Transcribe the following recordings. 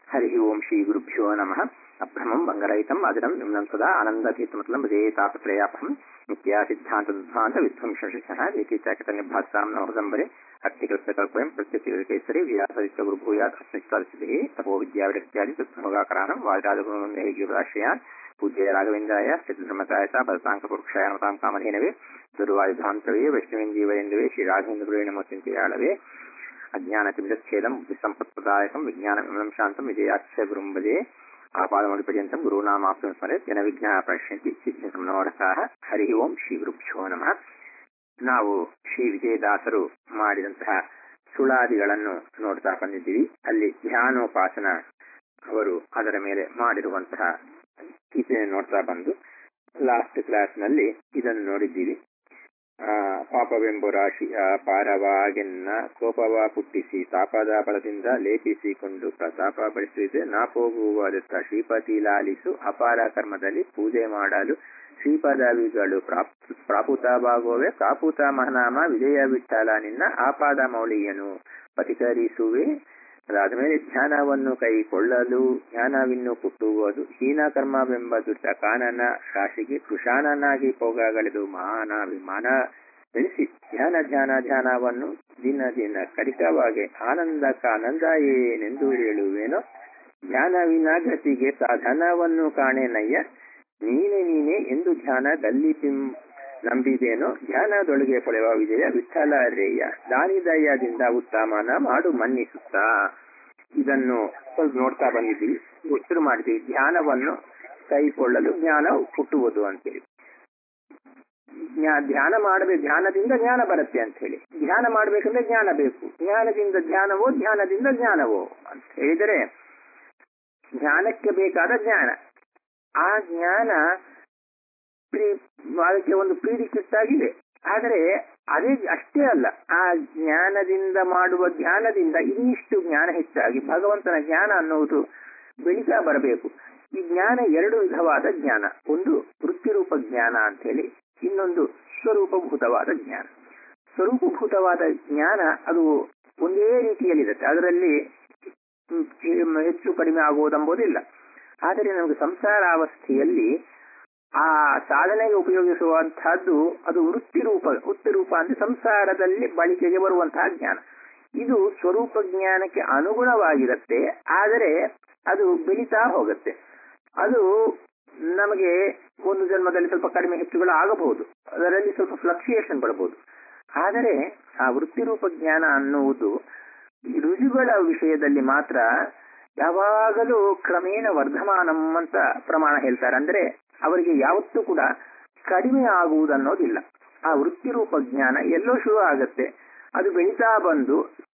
ಹರಿ ಓಂ ಶ್ರೀ ಗುರುಭ್ಯೋ ನಮಃ ಅಭ್ರಮಂ ಬಂಗರಹಿತಂ ಅಜರಂ ನಿಮ್ನಂ ಸದಾ ಆನಂದತೀರ್ಥಮತಲಂ ಭಜೇ ತಾಪತ್ರಯಾಪಹಂ ನಿತ್ಯ ಸಿದ್ಧಾಂತ ದುದ್ಧಾಂತ ವಿಧ್ವಂಸಃ ಏಕೀಚಾಕಟನ್ಯಭಾಸಾಂ ನವದಂಬರೆ ಅರ್ಥಿಕಲ್ಪಕಲ್ಪಯಂ ಪ್ರತ್ಯಕ್ಷೇಸರಿ ವ್ಯಾಸರಿತ ಗುರುಭೂಯಾತ್ ಅಸ್ಮಿಸ್ತಾದಿಸಿದೆ ತಪೋ ವಿದ್ಯಾವಿರಕ್ತ್ಯಾದಿ ತತ್ವಗಾಕರಾಣಂ ವಾಜರಾಜಗುರುಶ್ರಯಾನ್ ಪೂಜ್ಯ ರಾಘವೇಂದ್ರಾಯ ಸಿದ್ಧಧರ್ಮತಾಯತ ಬಲಸಾಂಕಪುರುಕ್ಷಾಯ ನಮತಾಂ ಕಾಮಧೇನವೇ ದುರ್ವಾಯುಧಾಂತವೇ ವೈಷ್ಣವೇಂದೀವರೆಂದವೇ ಶ್ರೀ ರಾಘವೇಂದ್ರ ನಮೋಚಿಂತೆಯಾಳವೇ ಅಜ್ಞಾನತಿಮಿರಚ್ಛೇದಂ ವಿಸಂಪತ್ಪ್ರದಾಯಕಂ ವಿಜ್ಞಾನವಿಮಲಂ ಶಾಂತಂ ವಿಜಯಾಕ್ಷ ಗುರುಂಬಜೆ ಆಪಾದಮೌಳಿ ಪರ್ಯಂತಂ ಗುರುನಾಮಾಪ್ತಂ ಸ್ಮರೆತ್ ಜನ ವಿಜ್ಞಾನ ಪ್ರಶ್ಯಂತಿ ಸಿದ್ಧಸಂನೋರಸಾಹ ಹರಿ ಓಂ ಶ್ರೀ ಗುರುಭ್ಯೋ ನಮಃ ನಾವು ಶ್ರೀ ವಿಜಯದಾಸರು ಮಾಡಿದಂತಹ ಸುಳಾದಿಗಳನ್ನು ನೋಡ್ತಾ ಬಂದಿದ್ದೀವಿ ಅಲ್ಲಿ ಧ್ಯಾನೋಪಾಸನ ಅವರು ಅದರ ಮೇಲೆ ಮಾಡಿರುವಂತಹ ಟೀಚೆಯನ್ನು ನೋಡ್ತಾ ಬಂದು ಲಾಸ್ಟ್ ಕ್ಲಾಸ್ ನಲ್ಲಿ ಇದನ್ನು ನೋಡಿದ್ದೀವಿ ಪಾಪವೆಂಬು ರಾಶಿಯ ಪಾರವಾಗೆನ್ನ ಕೋಪವ ಪುಟ್ಟಿಸಿ ತಾಪದ ಬಲದಿಂದ ಲೇಪಿಸಿಕೊಂಡು ಪ್ರತಾಪ ಪಡಿಸಿದೆ ನಾಪೋಗುವುದತ್ತ ಶ್ರೀಪತಿ ಲಾಲಿಸು ಅಪಾರ ಕರ್ಮದಲ್ಲಿ ಪೂಜೆ ಮಾಡಲು ಶ್ರೀಪದವಿಗಳು ಪ್ರಾಪುತವಾಗುವವೆ ಕಾಪುತ ಮಹನಾಮ ವಿಜಯ ವಿಠಲ ನಿನ್ನ ಆಪಾದ ಮೌಳಿಯನು ಪತಿಕರಿಸುವೆ ಅದಾದ ಮೇಲೆ ಧ್ಯಾನವನ್ನು ಕೈಕೊಳ್ಳಲು ಜ್ಞಾನವಿನ್ನು ಪುಟ್ಟುವುದು ಹೀನ ಕರ್ಮವೆಂಬ ದುಷ್ಟ ಕಾನನ ರಾಶಿಗೆ ಕೃಷಾನನಾಗಿ ಪೋಗಗಳೆದು ಮಾನ ವಿಮಾನ ಬೆಳೆಸಿ ಧ್ಯಾನ ಧ್ಯಾನ ಧ್ಯಾನವನ್ನು ದಿನ ದಿನ ಕಡಿತವಾಗಿ ಆನಂದಕ್ಕಾನಂದ ಏನೆಂದು ಹೇಳುವೇನೋ ಧ್ಯಾನವಿನ ಗತಿಗೆ ಸಾಧನವನ್ನು ಕಾಣೆನಯ್ಯ ನೀನೆ ನೀನೆ ಎಂದು ಧ್ಯಾನದಲ್ಲಿ ನಂಬಿದೇನೋ ಧ್ಯಾನದೊಳಗೆ ಪಡೆಯುವ ವಿಜಯ ವಿಠಲ ರೇಯ ದಾನಿ ದಯದಿಂದ ಉತ್ತಮನ ಮಾಡು ಮನ್ನಿಸುತ್ತಾ ಇದನ್ನು ಸ್ವಲ್ಪ ನೋಡ್ತಾ ಬಂದಿದ್ದೀವಿ ಶುರು ಮಾಡಿದ್ದೀವಿ ಧ್ಯಾನವನ್ನು ಕೈಕೊಳ್ಳಲು ಜ್ಞಾನ ಹುಟ್ಟುವುದು ಅಂತೇಳಿ ಧ್ಯಾನ ಮಾಡಬೇಕು ಧ್ಯಾನದಿಂದ ಜ್ಞಾನ ಬರುತ್ತೆ ಅಂತ ಹೇಳಿ ಧ್ಯಾನ ಮಾಡ್ಬೇಕಂದ್ರೆ ಜ್ಞಾನ ಬೇಕು ಜ್ಞಾನದಿಂದ ಧ್ಯಾನವೋ ಧ್ಯಾನದಿಂದ ಜ್ಞಾನವೋ ಅಂತ ಹೇಳಿದರೆ ಜ್ಞಾನಕ್ಕೆ ಬೇಕಾದ ಜ್ಞಾನ ಆ ಜ್ಞಾನ ಅದಕ್ಕೆ ಒಂದು ಪ್ರೀಡಿಕಿಟ್ ಆಗಿದೆ ಆದರೆ ಅದೇ ಅಷ್ಟೇ ಅಲ್ಲ ಆ ಜ್ಞಾನದಿಂದ ಮಾಡುವ ಧ್ಯಾನದಿಂದ ಇನ್ನಿಷ್ಟು ಜ್ಞಾನ ಹೆಚ್ಚಾಗಿ ಭಗವಂತನ ಜ್ಞಾನ ಅನ್ನುವುದು ಬೆಳೀತಾ ಬರಬೇಕು ಈ ಜ್ಞಾನ ಎರಡು ವಿಧವಾದ ಜ್ಞಾನ ಒಂದು ವೃತ್ತಿರೂಪ ಜ್ಞಾನ ಅಂತ ಹೇಳಿ ಇನ್ನೊಂದು ಸ್ವರೂಪಭೂತವಾದ ಜ್ಞಾನ ಸ್ವರೂಪಭೂತವಾದ ಜ್ಞಾನ ಅದು ಒಂದೇ ರೀತಿಯಲ್ಲಿರುತ್ತೆ ಅದರಲ್ಲಿ ಹೆಚ್ಚು ಕಡಿಮೆ ಆಗುವುದೆಂಬುದಿಲ್ಲ ಆದರೆ ನಮಗೆ ಸಂಸಾರಾವಸ್ಥೆಯಲ್ಲಿ ಆ ಸಾಧನೆಗೆ ಉಪಯೋಗಿಸುವಂತಹದ್ದು ಅದು ವೃತ್ತಿ ರೂಪ ವೃತ್ತಿ ರೂಪ ಅಂದ್ರೆ ಸಂಸಾರದಲ್ಲಿ ಬಳಕೆಗೆ ಬರುವಂತಹ ಜ್ಞಾನ ಇದು ಸ್ವರೂಪ ಜ್ಞಾನಕ್ಕೆ ಅನುಗುಣವಾಗಿರುತ್ತೆ ಆದರೆ ಅದು ಬೆಳೀತಾ ಹೋಗುತ್ತೆ ಅದು ನಮಗೆ ಒಂದು ಜನ್ಮದಲ್ಲಿ ಸ್ವಲ್ಪ ಕಡಿಮೆ ಹೆಚ್ಚುಗಳು ಆಗಬಹುದು ಅದರಲ್ಲಿ ಸ್ವಲ್ಪ ಫ್ಲಕ್ಚುಯೇಷನ್ ಬರಬಹುದು ಆದರೆ ಆ ವೃತ್ತಿರೂಪ ಜ್ಞಾನ ಅನ್ನುವುದು ರುಜುಗಳ ವಿಷಯದಲ್ಲಿ ಮಾತ್ರ ಯಾವಾಗಲೂ ಕ್ರಮೇಣ ವರ್ಧಮಾನಂ ಅಂತ ಪ್ರಮಾಣ ಹೇಳ್ತಾರೆ ಅಂದ್ರೆ ಅವರಿಗೆ ಯಾವತ್ತೂ ಕೂಡ ಕಡಿಮೆ ಆಗುವುದನ್ನೋದಿಲ್ಲ ಆ ವೃತ್ತಿರೂಪ ಜ್ಞಾನ ಎಲ್ಲೋ ಶುರು ಆಗತ್ತೆ ಅದು ಬೆಳೀತಾ ಬಂದು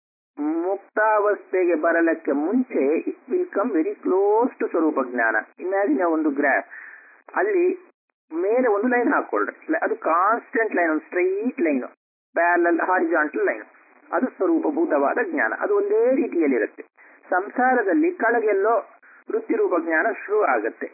ಮುಕ್ತಾವಸ್ಥೆಗೆ ಬರಲಕ್ಕೆ ಮುಂಚೆ it will come very close to ಸ್ವರೂಪ ಜ್ಞಾನ ಇಮ್ಯಾಜಿನ್ ಒಂದು ಗ್ರಾಫ್ ಅಲ್ಲಿ ಮೇಲೆ ಒಂದು ಲೈನ್ ಹಾಕೊಳ್ರಿ ಅದು ಕಾನ್ಸ್ಟೆಂಟ್ ಲೈನ್ ಒಂದು straight line parallel horizontal line ಅದು ಸ್ವರೂಪಭೂತವಾದ ಜ್ಞಾನ ಅದು ಒಂದೇ ರೀತಿಯಲ್ಲಿರುತ್ತೆ ಸಂಸಾರದಲ್ಲಿ ಕೆಳಗೆಲ್ಲೋ ವೃತ್ತಿರೂಪ ಜ್ಞಾನ ಶುರು ಆಗತ್ತೆ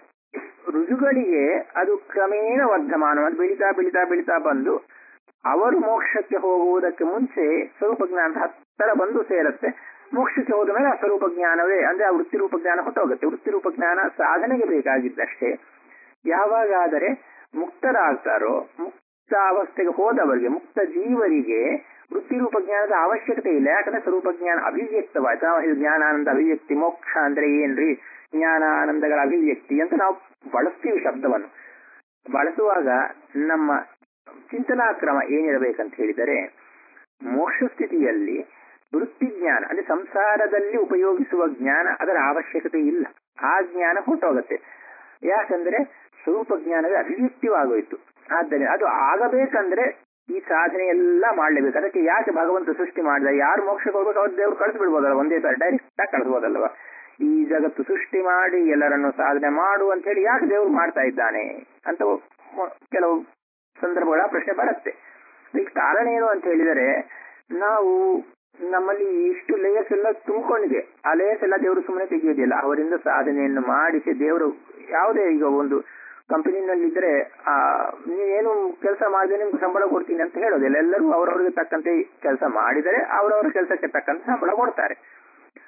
ರುಜುಗಳಿಗೆ ಅದು ಕ್ರಮೇಣ ವರ್ಧಮಾನ ಅದು ಬೆಳೀತಾ ಬೆಳೀತಾ ಬೆಳೀತಾ ಬಂದು ಅವರು ಮೋಕ್ಷಕ್ಕೆ ಹೋಗುವುದಕ್ಕೆ ಮುಂಚೆ ಸ್ವರೂಪ ಜ್ಞಾನದ ಹತ್ತರ ಬಂದು ಸೇರುತ್ತೆ ಮೋಕ್ಷಕ್ಕೆ ಹೋದ ಮೇಲೆ ಆ ಸ್ವರೂಪ ಜ್ಞಾನವೇ ಅಂದ್ರೆ ಆ ವೃತ್ತಿರೂಪ ಜ್ಞಾನ ಹೊಟ್ಟೋಗುತ್ತೆ ವೃತ್ತಿರೂಪ ಜ್ಞಾನ ಸಾಧನೆಗೆ ಬೇಕಾಗಿದ್ದಷ್ಟೇ ಯಾವಾಗಾದರೆ ಮುಕ್ತರಾಗ್ತಾರೋ ಮುಕ್ತಾವಸ್ಥೆಗೆ ಹೋದವರಿಗೆ ಮುಕ್ತ ಜೀವರಿಗೆ ವೃತ್ತಿರೂಪ ಜ್ಞಾನದ ಅವಶ್ಯಕತೆ ಇಲ್ಲ ಯಾಕಂದ್ರೆ ಸ್ವರೂಪ ಜ್ಞಾನ ಅಭಿವ್ಯಕ್ತವಾಯ್ತು ನಾವು ಜ್ಞಾನಾನಂದ ಅಭಿವ್ಯಕ್ತಿ ಮೋಕ್ಷ ಅಂದ್ರೆ ಏನ್ರಿ ಜ್ಞಾನಾನಂದಗಳ ಅಭಿವ್ಯಕ್ತಿ ಅಂತ ನಾವು ಬಳಸ್ತೀವಿ ಶಬ್ದವನ್ನು ಬಳಸುವಾಗ ನಮ್ಮ ಚಿಂತನಾ ಕ್ರಮ ಏನಿರಬೇಕಂತ ಹೇಳಿದರೆ ಮೋಕ್ಷ ಸ್ಥಿತಿಯಲ್ಲಿ ವೃತ್ತಿ ಜ್ಞಾನ ಅಂದ್ರೆ ಸಂಸಾರದಲ್ಲಿ ಉಪಯೋಗಿಸುವ ಜ್ಞಾನ ಅದರ ಅವಶ್ಯಕತೆ ಇಲ್ಲ ಆ ಜ್ಞಾನ ಹೊಟ್ಟೋಗತ್ತೆ ಯಾಕಂದ್ರೆ ಸ್ವರೂಪ ಜ್ಞಾನವೇ ಅಭಿವ್ಯಕ್ತಿವಾಗೋಯ್ತು ಆದ್ದರಿಂದ ಅದು ಆಗಬೇಕಂದ್ರೆ ಈ ಸಾಧನೆ ಎಲ್ಲ ಮಾಡ್ಲೇಬೇಕು ಅದಕ್ಕೆ ಯಾಕೆ ಭಗವಂತ ಸೃಷ್ಟಿ ಮಾಡಿದ ಯಾರು ಮೋಕ್ಷಕ್ಕೆ ಹೋಗ್ಬೇಕು ಅವ್ರು ದೇವ್ರು ಕಳಿಸಿ ಬಿಡ್ಬೋದಲ್ಲ ಒಂದೇ ತರ ಡೈರೆಕ್ಟ್ ಆಗಿ ಕಳಿಸ್ಬೋದಲ್ವ ಈ ಜಗತ್ತು ಸೃಷ್ಟಿ ಮಾಡಿ ಎಲ್ಲರನ್ನು ಸಾಧನೆ ಮಾಡು ಅಂತ ಹೇಳಿ ಯಾಕೆ ದೇವ್ರು ಮಾಡ್ತಾ ಇದ್ದಾನೆ ಅಂತ ಕೆಲವು ಸಂದರ್ಭಗಳ ಪ್ರಶ್ನೆ ಬರುತ್ತೆ ಈಗ ಕಾರಣ ಏನು ಅಂತ ಹೇಳಿದರೆ ನಾವು ನಮ್ಮಲ್ಲಿ ಇಷ್ಟು ಲೇಯರ್ಸ್ ಎಲ್ಲ ತುಂಬಿಕೊಂಡಿದೆ ಆ ಲೇಯರ್ಸ್ ಎಲ್ಲ ದೇವರು ಸುಮ್ಮನೆ ತೆಗೆಯೋದಿಲ್ಲ ಅವರಿಂದ ಸಾಧನೆಯನ್ನು ಮಾಡಿಸಿ ದೇವರು ಯಾವುದೇ ಈಗ ಒಂದು ಕಂಪನಿನಲ್ಲಿದ್ರೆ ಆ ನೀವೇನು ಕೆಲಸ ಮಾಡಿದ್ರೆ ನಿಮ್ಗೆ ಸಂಬಳ ಕೊಡ್ತೀನಿ ಅಂತ ಹೇಳೋದಿಲ್ಲ ಎಲ್ಲರೂ ಅವರವ್ರಿಗೆ ತಕ್ಕಂತೆ ಕೆಲಸ ಮಾಡಿದರೆ ಅವರವರ ಕೆಲಸಕ್ಕೆ ತಕ್ಕಂತೆ ಸಂಬಳ ಕೊಡ್ತಾರೆ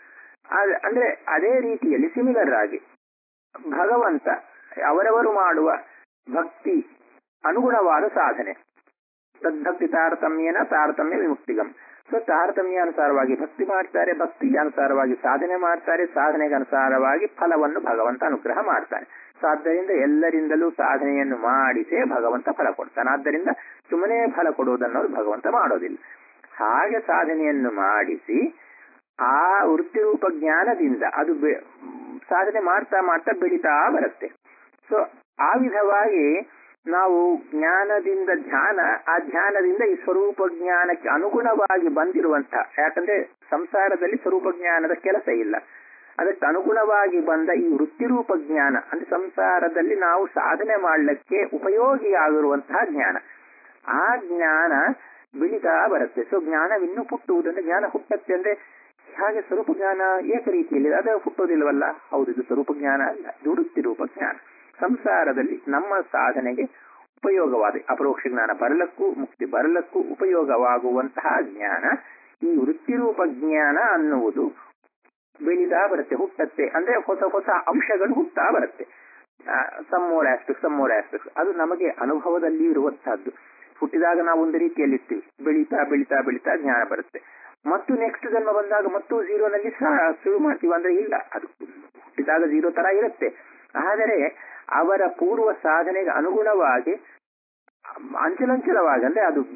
ಆದ- ಅಂದ್ರೆ ಅದೇ ರೀತಿಯಲ್ಲಿ ಸಿಮಿಲರ್ ಆಗಿ ಭಗವಂತ ಅವರವರು ಮಾಡುವ ಭಕ್ತಿ ಅನುಗುಣವಾದ ಸಾಧನೆ ತದ್ಭಕ್ತಿ ತಾರತಮ್ಯನ ತಾರತಮ್ಯ ವಿಮುಕ್ತಿಗಂ ಸೊ ತಾರತಮ್ಯ ಅನುಸಾರವಾಗಿ ಭಕ್ತಿ ಮಾಡ್ತಾರೆ ಭಕ್ತಿಗೆ ಅನುಸಾರವಾಗಿ ಸಾಧನೆ ಮಾಡ್ತಾರೆ ಸಾಧನೆಗೆ ಅನುಸಾರವಾಗಿ ಫಲವನ್ನು ಭಗವಂತ ಅನುಗ್ರಹ ಮಾಡ್ತಾನೆ ಸೊ ಆದ್ದರಿಂದ ಎಲ್ಲರಿಂದಲೂ ಸಾಧನೆಯನ್ನು ಮಾಡಿಸೇ ಭಗವಂತ ಫಲ ಕೊಡ್ತಾನೆ ಆದ್ದರಿಂದ ಸುಮ್ಮನೆ ಫಲ ಕೊಡುವುದನ್ನೋದು ಭಗವಂತ ಮಾಡೋದಿಲ್ಲ ಹಾಗೆ ಸಾಧನೆಯನ್ನು ಮಾಡಿಸಿ ಆ ವೃತ್ತಿರೂಪ ಜ್ಞಾನದಿಂದ ಅದು ಬೆ- ಸಾಧನೆ ಮಾಡ್ತಾ ಮಾಡ್ತಾ ಬೆಳೀತಾ ಬರುತ್ತೆ ಸೊ ಆ ವಿಧವಾಗಿ ನಾವು ಜ್ಞಾನದಿಂದ ಧ್ಯಾನ ಆ ಧ್ಯಾನದಿಂದ ಈ ಸ್ವರೂಪ ಜ್ಞಾನಕ್ಕೆ ಅನುಗುಣವಾಗಿ ಬಂದಿರುವಂತಹ ಯಾಕಂದ್ರೆ ಸಂಸಾರದಲ್ಲಿ ಸ್ವರೂಪ ಜ್ಞಾನದ ಕೆಲಸ ಇಲ್ಲ ಅದಕ್ಕೆ ಅನುಗುಣವಾಗಿ ಬಂದ ಈ ವೃತ್ತಿರೂಪ ಜ್ಞಾನ ಅಂದ್ರೆ ಸಂಸಾರದಲ್ಲಿ ನಾವು ಸಾಧನೆ ಮಾಡಲಿಕ್ಕೆ ಉಪಯೋಗಿಯಾಗಿರುವಂತಹ ಜ್ಞಾನ ಆ ಜ್ಞಾನ ಬೆಳೀತಾ ಬರುತ್ತೆ ಸೊ ಜ್ಞಾನವಿನ್ನೂ ಹುಟ್ಟುವುದಂದ್ರೆ ಜ್ಞಾನ ಹುಟ್ಟತ್ತೆ ಅಂದ್ರೆ ಹಾಗೆ ಸ್ವರೂಪ ಜ್ಞಾನ ಏಕ ರೀತಿಯಲ್ಲಿ ಅದು ಹುಟ್ಟೋದಿಲ್ವಲ್ಲ ಹೌದು ಇದು ಸ್ವರೂಪ ಜ್ಞಾನ ಅಲ್ಲ ಇದು ವೃತ್ತಿರೂಪ ಜ್ಞಾನ ಸಂಸಾರದಲ್ಲಿ ನಮ್ಮ ಸಾಧನೆಗೆ ಉಪಯೋಗವಾದ ಅಪರೋಕ್ಷ ಜ್ಞಾನ ಬರಲಕ್ಕೂ ಮುಕ್ತಿ ಬರಲಕ್ಕೂ ಉಪಯೋಗವಾಗುವಂತಹ ಜ್ಞಾನ ಈ ವೃತ್ತಿರೂಪ ಜ್ಞಾನ ಅನ್ನುವುದು ಬೆಳೀತಾ ಬರುತ್ತೆ ಹುಟ್ಟತ್ತೆ ಅಂದ್ರೆ ಹೊಸ ಹೊಸ ಅಂಶಗಳು ಹುಟ್ಟಾ ಬರುತ್ತೆ ಸಮ್ಮೋರ್ ಆಸ್ಪೆಕ್ಟ್ ಸಮ್ಮೋರ್ ಆಸ್ಪೆಕ್ಟ್ ಅದು ನಮಗೆ ಅನುಭವದಲ್ಲಿ ಇರುವಂತಹದ್ದು ಹುಟ್ಟಿದಾಗ ನಾವು ಒಂದು ರೀತಿಯಲ್ಲಿ ಇರ್ತೀವಿ ಬೆಳೀತಾ ಬೆಳೀತಾ ಬೆಳೀತಾ ಜ್ಞಾನ ಬರುತ್ತೆ ಮತ್ತು ನೆಕ್ಸ್ಟ್ ಜನ್ಮ ಬಂದಾಗ ಮತ್ತು ಝೀರೋನಲ್ಲಿ ಶುರು ಮಾಡ್ತೀವಿ ಅಂದ್ರೆ ಇಲ್ಲ ಅದು ಹುಟ್ಟಿದಾಗ ಝೀರೋ ತರ ಇರುತ್ತೆ ಆದರೆ ಅವರ ಪೂರ್ವ ಸಾಧನೆಗೆ ಅನುಗುಣವಾಗಿ ಅಂಚಲಂಚಲವಾಗಿ ಅಂದ್ರೆ ಅದು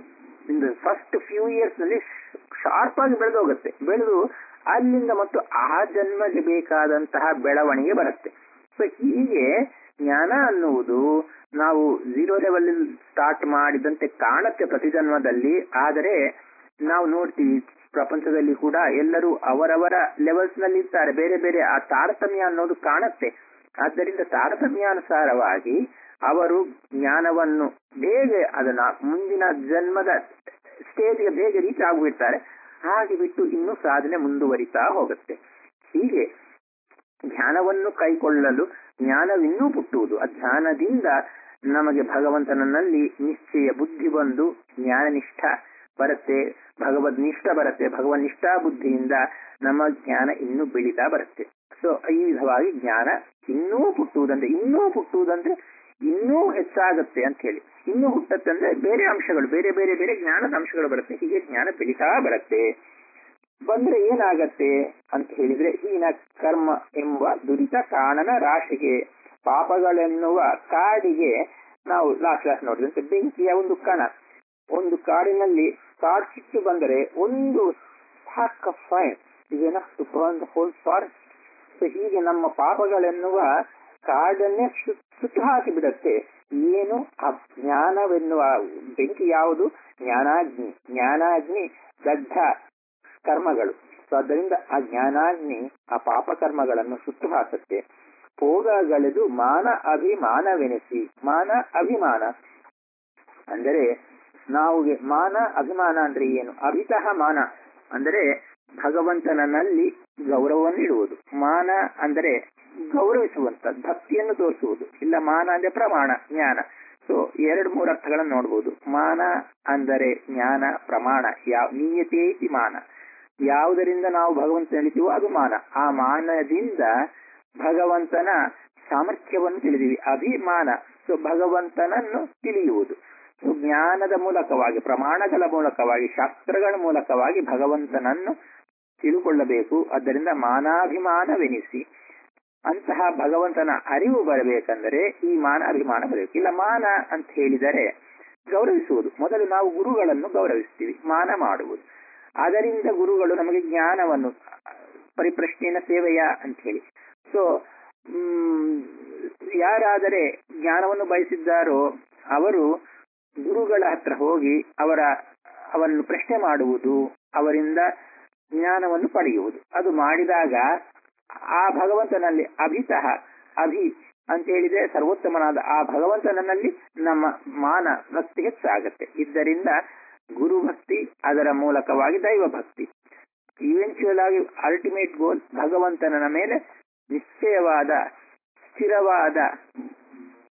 ಫಸ್ಟ್ ಫ್ಯೂ ಇಯರ್ಸ್ ನಲ್ಲಿ ಶಾರ್ಪ್ ಆಗಿ ಬೆಳೆದು ಹೋಗುತ್ತೆ ಬೆಳೆದು ಅಲ್ಲಿಂದ ಮತ್ತು ಆ ಜನ್ಮಗೆ ಬೇಕಾದಂತಹ ಬೆಳವಣಿಗೆ ಬರುತ್ತೆ ಸೊ ಹೀಗೆ ಜ್ಞಾನ ಅನ್ನುವುದು ನಾವು ಝೀರೋ ಲೆವೆಲ್ ಸ್ಟಾರ್ಟ್ ಮಾಡಿದಂತೆ ಕಾಣುತ್ತೆ ಪ್ರತಿ ಜನ್ಮದಲ್ಲಿ ಆದರೆ ನಾವು ನೋಡ್ತೀವಿ ಪ್ರಪಂಚದಲ್ಲಿ ಕೂಡ ಎಲ್ಲರೂ ಅವರವರ ಲೆವೆಲ್ಸ್ ನಲ್ಲಿ ಇರ್ತಾರೆ ಬೇರೆ ಬೇರೆ ಆ ತಾರತಮ್ಯ ಅನ್ನೋದು ಕಾಣುತ್ತೆ ಆದ್ದರಿಂದ ತಾರತಮ್ಯಾನುಸಾರವಾಗಿ ಅವರು ಜ್ಞಾನವನ್ನು ಬೇಗ ಅದನ್ನ ಮುಂದಿನ ಜನ್ಮದ ಸ್ಟೇಜ್ಗೆ ಬೇಗ ರೀಚ್ ಆಗಿಬಿಡ್ತಾರೆ ಹಾಗೆ ಬಿಟ್ಟು ಇನ್ನೂ ಸಾಧನೆ ಮುಂದುವರಿತಾ ಹೋಗುತ್ತೆ ಹೀಗೆ ಧ್ಯಾನವನ್ನು ಕೈಕೊಳ್ಳಲು ಜ್ಞಾನವಿನ್ನೂ ಪುಟ್ಟುವುದು ಆ ಧ್ಯಾನದಿಂದ ನಮಗೆ ಭಗವಂತನಲ್ಲಿ ನಿಶ್ಚಯ ಬುದ್ಧಿ ಬಂದು ಜ್ಞಾನನಿಷ್ಠ ಬರುತ್ತೆ ಭಗವದ್ ನಿಷ್ಠ ಬರುತ್ತೆ ಭಗವನ್ ನಿಷ್ಠಾ ಬುದ್ಧಿಯಿಂದ ನಮ್ಮ ಜ್ಞಾನ ಇನ್ನೂ ಬೆಳೀತಾ ಬರುತ್ತೆ ಸೊ ಈ ವಿಧವಾಗಿ ಜ್ಞಾನ ಇನ್ನೂ ಪುಟ್ಟುವುದಂದ್ರೆ ಇನ್ನೂ ಪುಟ್ಟುವುದಂದ್ರೆ ಇನ್ನೂ ಹೆಚ್ಚಾಗುತ್ತೆ ಅಂತ ಹೇಳಿ ಇನ್ನೂ ಹುಟ್ಟತ್ತೆ ಅಂದ್ರೆ ಬೇರೆ ಅಂಶಗಳು ಬೇರೆ ಬೇರೆ ಬೇರೆ ಜ್ಞಾನದ ಅಂಶಗಳು ಬರುತ್ತೆ ಹೀಗೆ ಜ್ಞಾನ ಬೆಳೀತಾ ಬರುತ್ತೆ ಬಂದ್ರೆ ಏನಾಗತ್ತೆ ಅಂತ ಹೇಳಿದ್ರೆ ಹೀನ ಕರ್ಮ ಎಂಬ ದುರಿತ ಕಾಣನ ರಾಶಿಗೆ ಪಾಪಗಳೆನ್ನುವ ಕಾಡಿಗೆ ನಾವು ಲಾಸ್ಟ್ ಕ್ಲಾಸ್ ನೋಡಿದಂತೆ ಬೆಂಕಿಯ ಒಂದು ಕಣ ಒಂದು ಕಾಡಿನಲ್ಲಿ ಕಾಡ್ ಸಿಟ್ಟು ಬಂದರೆ ಒಂದು spark of fire is enough to burn the whole forest so ಹೀಗೆ ನಮ್ಮ ಪಾಪಗಳೆನ್ನುವ ಕಾಡನ್ನೇ ಸುಟ್ಟು ಹಾಕಿ ಬಿಡುತ್ತೆ ಏನು ಆ ಜ್ಞಾನವೆನ್ನುವ ಬೆಂಕಿ ಯಾವುದು ಜ್ಞಾನಾಗ್ನಿ ಜ್ಞಾನಾಗ್ನಿ ದಗ್ಧ ಕರ್ಮಗಳು ಸೊ ಆದ್ದರಿಂದ ಆ ಜ್ಞಾನಾಗ್ನಿ ಆ ಪಾಪ ಕರ್ಮಗಳನ್ನು ಸುಟ್ಟು ಹಾಕುತ್ತೆ ಭೋಗಗಳೆದು ಮಾನ ಅಭಿಮಾನವೆನಿಸಿ ಮಾನ ಅಭಿಮಾನ ಅಂದರೆ ನಾವು ಮಾನ ಅಭಿಮಾನ ಅಂದ್ರೆ ಏನು ಅಭಿತಃ ಮಾನ ಅಂದರೆ ಭಗವಂತನಲ್ಲಿ ಗೌರವವನ್ನು ಇಡುವುದು ಮಾನ ಅಂದರೆ ಗೌರವಿಸುವಂತ ಭಕ್ತಿಯನ್ನು ತೋರಿಸುವುದು ಇಲ್ಲ ಮಾನ ಅಂದ್ರೆ ಪ್ರಮಾಣ ಜ್ಞಾನ ಸೊ ಎರಡು ಮೂರು ಅರ್ಥಗಳನ್ನು ನೋಡಬಹುದು ಮಾನ ಅಂದರೆ ಜ್ಞಾನ ಪ್ರಮಾಣ ಯಾವ ನೀಯತೇತಿ ಮಾನ ಯಾವುದರಿಂದ ನಾವು ಭಗವಂತ ತಿಳಿತೀವೋ ಅದು ಮಾನ ಆ ಮಾನದಿಂದ ಭಗವಂತನ ಸಾಮರ್ಥ್ಯವನ್ನು ತಿಳಿದೀವಿ ಅಭಿಮಾನ ಸೊ ಭಗವಂತನನ್ನು ತಿಳಿಯುವುದು ಸೊ ಜ್ಞಾನದ ಮೂಲಕವಾಗಿ ಪ್ರಮಾಣಗಳ ಮೂಲಕವಾಗಿ ಶಾಸ್ತ್ರಗಳ ಮೂಲಕವಾಗಿ ಭಗವಂತನನ್ನು ತಿಳುಕೊಳ್ಳಬೇಕು ಆದ್ದರಿಂದ ಮಾನಾಭಿಮಾನವೆನಿಸಿ ಅಂತಹ ಭಗವಂತನ ಅರಿವು ಬರಬೇಕಂದರೆ ಈ ಮಾನ ಅಭಿಮಾನ ಬರಬೇಕು ಇಲ್ಲ ಮಾನ ಅಂತ ಹೇಳಿದರೆ ಗೌರವಿಸುವುದು ಮೊದಲು ನಾವು ಗುರುಗಳನ್ನು ಗೌರವಿಸ್ತೀವಿ ಮಾನ ಮಾಡುವುದು ಅದರಿಂದ ಗುರುಗಳು ನಮಗೆ ಜ್ಞಾನವನ್ನು ಪರಿಪ್ರಶ್ನೆಯ ಸೇವೆಯ ಅಂತ ಹೇಳಿ ಸೊ ಯಾರಾದರೆ ಜ್ಞಾನವನ್ನು ಬಯಸಿದ್ದಾರೋ ಅವರು ಗುರುಗಳ ಹತ್ರ ಹೋಗಿ ಅವರ ಅವರನ್ನು ಪ್ರಶ್ನೆ ಮಾಡುವುದು ಅವರಿಂದ ಜ್ಞಾನವನ್ನು ಪಡೆಯುವುದು ಅದು ಮಾಡಿದಾಗ ಆ ಭಗವಂತನಲ್ಲಿ ಅಭಿತಃ ಅಭಿ ಅಂತ ಹೇಳಿದ್ರೆ ಸರ್ವೋತ್ತಮನಾದ ಆ ಭಗವಂತನಲ್ಲಿ ನಮ್ಮ ಮಾನ ಭಕ್ತಿ ಹೆಚ್ಚಾಗತ್ತೆ ಇದರಿಂದ ಗುರು ಭಕ್ತಿ ಅದರ ಮೂಲಕವಾಗಿ ದೈವ ಭಕ್ತಿ ಇವೆನ್ಚುಯಲ್ ಆಗಿ ಅಲ್ಟಿಮೇಟ್ ಗೋಲ್ ಭಗವಂತನ ಮೇಲೆ ನಿಶ್ಚಯವಾದ ಸ್ಥಿರವಾದ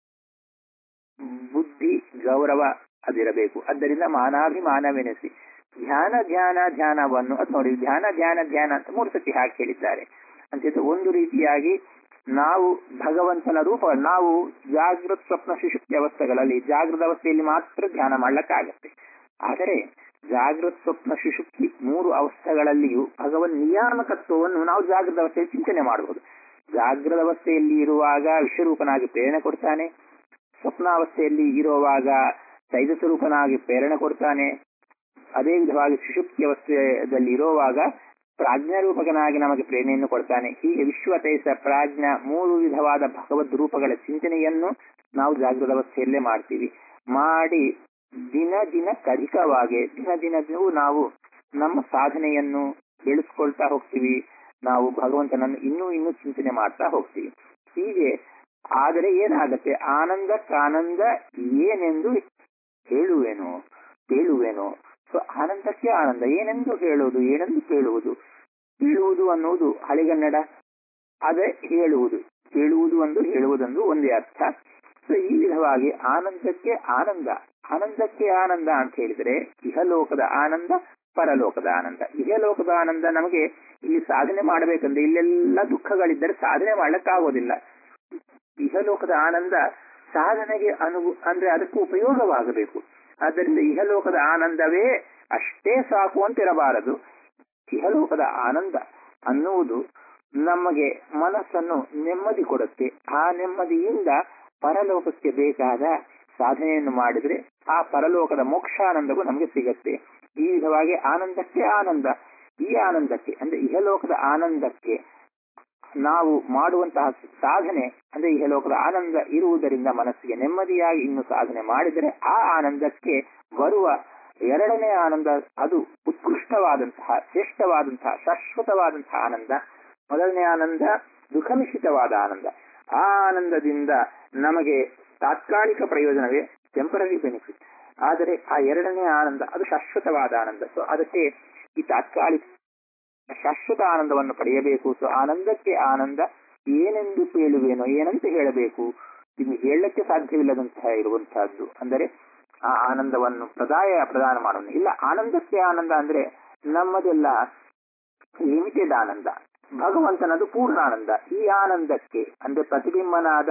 ಬುದ್ಧಿ ಗೌರವ ಅದಿರಬೇಕು ಆದ್ದರಿಂದ ಮಾನಾಭಿಮಾನವೆನಿಸಿ ಧ್ಯಾನ ಧ್ಯಾನ ಧ್ಯಾನವನ್ನು ಅದು ನೋಡಿ ಧ್ಯಾನ ಧ್ಯಾನ ಧ್ಯಾನ ಅಂತ ಮೂರು ಸತಿ ಹಾಕಿ ಹೇಳಿದ್ದಾರೆ ಅಂತ ಒಂದು ರೀತಿಯಾಗಿ ನಾವು ಭಗವಂತನ ರೂಪ ನಾವು ಜಾಗೃತ ಸ್ವಪ್ನ ಸುಷುಪ್ತಿ ಅವಸ್ಥೆಗಳಲ್ಲಿ ಜಾಗೃತ ಅವಸ್ಥೆಯಲ್ಲಿ ಮಾತ್ರ ಧ್ಯಾನ ಮಾಡ್ಲಿಕ್ಕಾಗತ್ತೆ ಆದರೆ ಜಾಗೃತ ಸ್ವಪ್ನ ಸುಷುಪ್ತಿ ಮೂರು ಅವಸ್ಥೆಗಳಲ್ಲಿಯೂ ಭಗವನ್ ನಿಯಾಮಕತ್ವವನ್ನು ನಾವು ಜಾಗೃತ ಅವಸ್ಥೆಯಲ್ಲಿ ಚಿಂತನೆ ಮಾಡಬಹುದು ಜಾಗೃತ ಅವಸ್ಥೆಯಲ್ಲಿ ಇರುವಾಗ ವಿಶ್ವರೂಪನಾಗಿ ಪ್ರೇರಣೆ ಕೊಡ್ತಾನೆ ಸ್ವಪ್ನಾವಸ್ಥೆಯಲ್ಲಿ ಇರುವಾಗ ತೈಜಸ ರೂಪನಾಗಿ ಪ್ರೇರಣೆ ಕೊಡ್ತಾನೆ ಅದೇ ವಿಧವಾಗಿ ಸುಷುಪ್ತಿ ಅವಸ್ಥೆಯಲ್ಲಿ ಇರುವಾಗ ಪ್ರಾಜ್ಞಾರೂಪಕನಾಗಿ ನಮಗೆ ಪ್ರೇರಣೆಯನ್ನು ಕೊಡ್ತಾನೆ ಹೀಗೆ ವಿಶ್ವ ತೈಸ ಪ್ರಾಜ್ಞ ಮೂರು ವಿಧವಾದ ಭಗವದ್ ರೂಪಗಳ ಚಿಂತನೆಯನ್ನು ನಾವು ಜಾಗೃತ ಅವಸ್ಥೆಯಲ್ಲೇ ಮಾಡ್ತೀವಿ ಮಾಡಿ ದಿನ ದಿನ ಕಧಿಕವಾಗಿ ದಿನ ದಿನವೂ ನಾವು ನಮ್ಮ ಸಾಧನೆಯನ್ನು ಬೆಳೆಸ್ಕೊಳ್ತಾ ಹೋಗ್ತೀವಿ ನಾವು ಭಗವಂತನನ್ನು ಇನ್ನೂ ಇನ್ನೂ ಚಿಂತನೆ ಮಾಡ್ತಾ ಹೋಗ್ತೀವಿ ಹೀಗೆ ಆದರೆ ಏನಾಗತ್ತೆ ಆನಂದಕ್ಕಾನಂದ ಏನೆಂದು ಹೇಳುವೆನು ಕೇಳುವೆನು ಸೊ ಆನಂದಕ್ಕೆ ಆನಂದ ಏನೆಂದು ಹೇಳುವುದು ಏನೆಂದು ಕೇಳುವುದು ಕೇಳುವುದು ಅನ್ನುವುದು ಹಳೆಗನ್ನಡ ಅದೇ ಹೇಳುವುದು ಕೇಳುವುದು ಒಂದು ಹೇಳುವುದೊಂದು ಒಂದೇ ಅರ್ಥ ಸೊ ಈ ವಿಧವಾಗಿ ಆನಂದಕ್ಕೆ ಆನಂದ ಆನಂದಕ್ಕೆ ಆನಂದ ಅಂತ ಹೇಳಿದ್ರೆ ಇಹಲೋಕದ ಆನಂದ ಪರಲೋಕದ ಆನಂದ ಇಹಲೋಕದ ಆನಂದ ನಮಗೆ ಇಲ್ಲಿ ಸಾಧನೆ ಮಾಡಬೇಕಂದ್ರೆ ಇಲ್ಲೆಲ್ಲ ದುಃಖಗಳಿದ್ದರೆ ಸಾಧನೆ ಮಾಡ್ಲಿಕ್ಕಾಗೋದಿಲ್ಲ ಇಹಲೋಕದ ಆನಂದ ಸಾಧನೆಗೆ ಅನು ಅಂದ್ರೆ ಅದಕ್ಕೂ ಉಪಯೋಗವಾಗಬೇಕು ಆದ್ದರಿಂದ ಇಹಲೋಕದ ಆನಂದವೇ ಅಷ್ಟೇ ಸಾಕು ಅಂತಿರಬಾರದು ಇಹಲೋಕದ ಆನಂದ ಅನ್ನುವುದು ನಮಗೆ ಮನಸ್ಸನ್ನು ನೆಮ್ಮದಿ ಕೊಡುತ್ತೆ ಆ ನೆಮ್ಮದಿಯಿಂದ ಪರಲೋಕಕ್ಕೆ ಬೇಕಾದ ಸಾಧನೆಯನ್ನು ಮಾಡಿದ್ರೆ ಆ ಪರಲೋಕದ ಮೋಕ್ಷಾನಂದವು ನಮಗೆ ಸಿಗತ್ತೆ ಈ ವಿಧವಾಗಿ ಆನಂದಕ್ಕೆ ಆನಂದ ಈ ಆನಂದಕ್ಕೆ ಅಂದ್ರೆ ಇಹಲೋಕದ ಆನಂದಕ್ಕೆ ನಾವು ಮಾಡುವಂತಹ ಸಾಧನೆ ಅಂದ್ರೆ ಇಹಲೋಕದ ಆನಂದ ಇರುವುದರಿಂದ ಮನಸ್ಸಿಗೆ ನೆಮ್ಮದಿಯಾಗಿ ಇನ್ನು ಸಾಧನೆ ಮಾಡಿದರೆ ಆ ಆನಂದಕ್ಕೆ ಬರುವ ಎರಡನೇ ಆನಂದ ಅದು ಉತ್ಕೃಷ್ಟವಾದಂತಹ ಶ್ರೇಷ್ಠವಾದಂತಹ ಶಾಶ್ವತವಾದಂತಹ ಆನಂದ ಮೊದಲನೇ ಆನಂದ ದುಃಖಮಿಶ್ರಿತವಾದ ಆನಂದ ಆ ಆನಂದದಿಂದ ನಮಗೆ ತಾತ್ಕಾಲಿಕ ಪ್ರಯೋಜನವೇ ಟೆಂಪರರಿ ಬೆನಿಫಿಟ್ ಆದರೆ ಆ ಎರಡನೇ ಆನಂದ ಅದು ಶಾಶ್ವತವಾದ ಆನಂದ ಸೊ ಅದಕ್ಕೆ ಈ ತಾತ್ಕಾಲಿಕ ಶಾಶ್ವತ ಆನಂದವನ್ನು ಪಡೆಯಬೇಕು ಸೊ ಆನಂದಕ್ಕೆ ಆನಂದ ಏನೆಂದು ಕೇಳುವೇನೋ ಏನಂತ ಹೇಳಬೇಕು ಇದು ಹೇಳಕ್ಕೆ ಸಾಧ್ಯವಿಲ್ಲದಂತಹ ಇರುವಂತಹದ್ದು ಅಂದರೆ ಆ ಆನಂದವನ್ನು ಪ್ರದಾಯ ಪ್ರದಾನ ಮಾಡೋಣ ಇಲ್ಲ ಆನಂದಕ್ಕೆ ಆನಂದ ಅಂದ್ರೆ ನಮ್ಮದೆಲ್ಲ ಲಿಮಿಟೆಡ್ ಆನಂದ ಭಗವಂತನದು ಪೂರ್ಣ ಆನಂದ ಈ ಆನಂದಕ್ಕೆ ಅಂದ್ರೆ ಪ್ರತಿಬಿಂಬನಾದ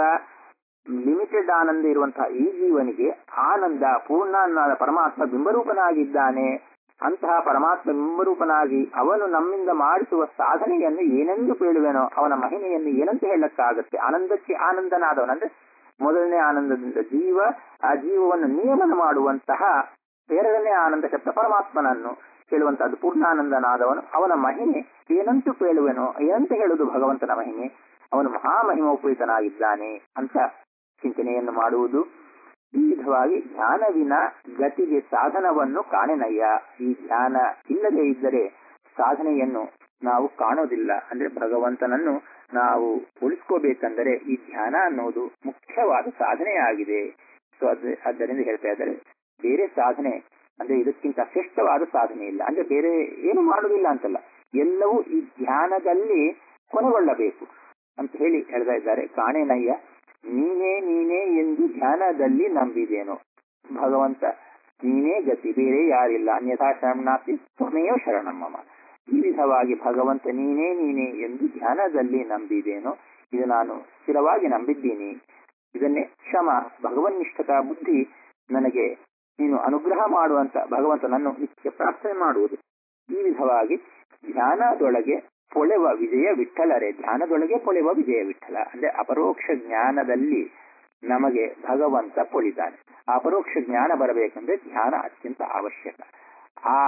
ಲಿಮಿಟೆಡ್ ಆನಂದ ಇರುವಂತಹ ಈ ಜೀವನಿಗೆ ಆನಂದ ಪೂರ್ಣನಾದ ಪರಮಾತ್ಮ ಬಿಂಬರೂಪನಾಗಿದ್ದಾನೆ ಅಂತಹ ಪರಮಾತ್ಮ ಬಿಂಬರೂಪನಾಗಿ ಅವನು ನಮ್ಮಿಂದ ಮಾಡಿಸುವ ಸಾಧನೆಯನ್ನು ಏನೆಂದು ಕೇಳುವೆನೋ ಅವನ ಮಹಿಮೆಯನ್ನು ಏನಂತ ಹೇಳಕ್ಕಾಗತ್ತೆ ಆನಂದಕ್ಕೆ ಆನಂದನಾದವನು ಅಂದ್ರೆ ಮೊದಲನೇ ಆನಂದದಿಂದ ಜೀವ ಆ ಜೀವವನ್ನು ನಿಯಮನ ಮಾಡುವಂತಹ ಎರಡನೇ ಆನಂದ ಶಬ್ದ ಪರಮಾತ್ಮನನ್ನು ಕೇಳುವಂತಹದ್ದು ಪೂರ್ಣಾನಂದನಾದವನು ಅವನ ಮಹಿಮೆ ಏನಂತೂ ಕೇಳುವೆನೋ ಏನಂತ ಹೇಳುವುದು ಭಗವಂತನ ಮಹಿಮೆ ಅವನು ಮಹಾಮಹಿಮೋಪೇತನಾಗಿದ್ದಾನೆ ಅಂತ ಚಿಂತನೆಯನ್ನು ಮಾಡುವುದು ಈ ವಿಧವಾಗಿ ಜ್ಞಾನವಿನ ಗತಿಗೆ ಸಾಧನವನ್ನು ಕಾಣೆನಯ್ಯ ಈ ಜ್ಞಾನ ಇಲ್ಲದೆ ಇದ್ದರೆ ಸಾಧನೆಯನ್ನು ನಾವು ಕಾಣೋದಿಲ್ಲ ಅಂದ್ರೆ ಭಗವಂತನನ್ನು ನಾವು ಉಳಿಸ್ಕೋಬೇಕಂದರೆ ಈ ಧ್ಯಾನ ಅನ್ನೋದು ಮುಖ್ಯವಾದ ಸಾಧನೆಯಾಗಿದೆ ಸೊ ಅದು ಆದ್ದರಿಂದ ಹೇಳ್ತಾ ಇದ್ದಾರೆ ಬೇರೆ ಸಾಧನೆ ಅಂದ್ರೆ ಇದಕ್ಕಿಂತ ಶ್ರೇಷ್ಠವಾದ ಸಾಧನೆ ಇಲ್ಲ ಅಂದ್ರೆ ಬೇರೆ ಏನು ಮಾಡುವುದಿಲ್ಲ ಅಂತಲ್ಲ ಎಲ್ಲವೂ ಈ ಧ್ಯಾನದಲ್ಲಿ ಕೊನೆಗೊಳ್ಳಬೇಕು ಅಂತ ಹೇಳಿ ಹೇಳ್ತಾ ಇದ್ದಾರೆ ಕಾಣೆನಯ್ಯ ನೀನೇ ನೀನೇ ಎಂದು ಧ್ಯಾನದಲ್ಲಿ ನಂಬಿದೇನು ಭಗವಂತ ನೀನೇ ಗತಿ ಬೇರೆ ಯಾರಿಲ್ಲ ಅನ್ಯಥಾ ಶರಣಾರ್ಥಿ ತ್ವಮೇವ ಶರಣಮ್ಮಮ್ಮ ಈ ವಿಧವಾಗಿ ಭಗವಂತ ನೀನೇ ನೀನೇ ಎಂದು ಧ್ಯಾನದಲ್ಲಿ ನಂಬಿದೇನು ಇದು ನಾನು ಸ್ಥಿರವಾಗಿ ನಂಬಿದ್ದೀನಿ ಇದನ್ನೇ ಕ್ಷಮ ಭಗವನ್ನಿಷ್ಠತಾ ಬುದ್ಧಿ ನನಗೆ ನೀನು ಅನುಗ್ರಹ ಮಾಡುವಂತ ಭಗವಂತನನ್ನು ನಿತ್ಯ ಪ್ರಾರ್ಥನೆ ಮಾಡುವುದು ಈ ವಿಧವಾಗಿ ಧ್ಯಾನದೊಳಗೆ ಪೊಳೆವ ವಿಜಯ ವಿಠಲರೇ ಧ್ಯಾನದೊಳಗೆ ಪೊಳೆವ ವಿಜಯ ವಿಠಲ ಅಂದ್ರೆ ಅಪರೋಕ್ಷ ಜ್ಞಾನದಲ್ಲಿ ನಮಗೆ ಭಗವಂತ ಪೊಳಿತಾನೆ ಆ ಅಪರೋಕ್ಷ ಜ್ಞಾನ ಬರಬೇಕಂದ್ರೆ ಧ್ಯಾನ ಅತ್ಯಂತ ಅವಶ್ಯಕ ಆ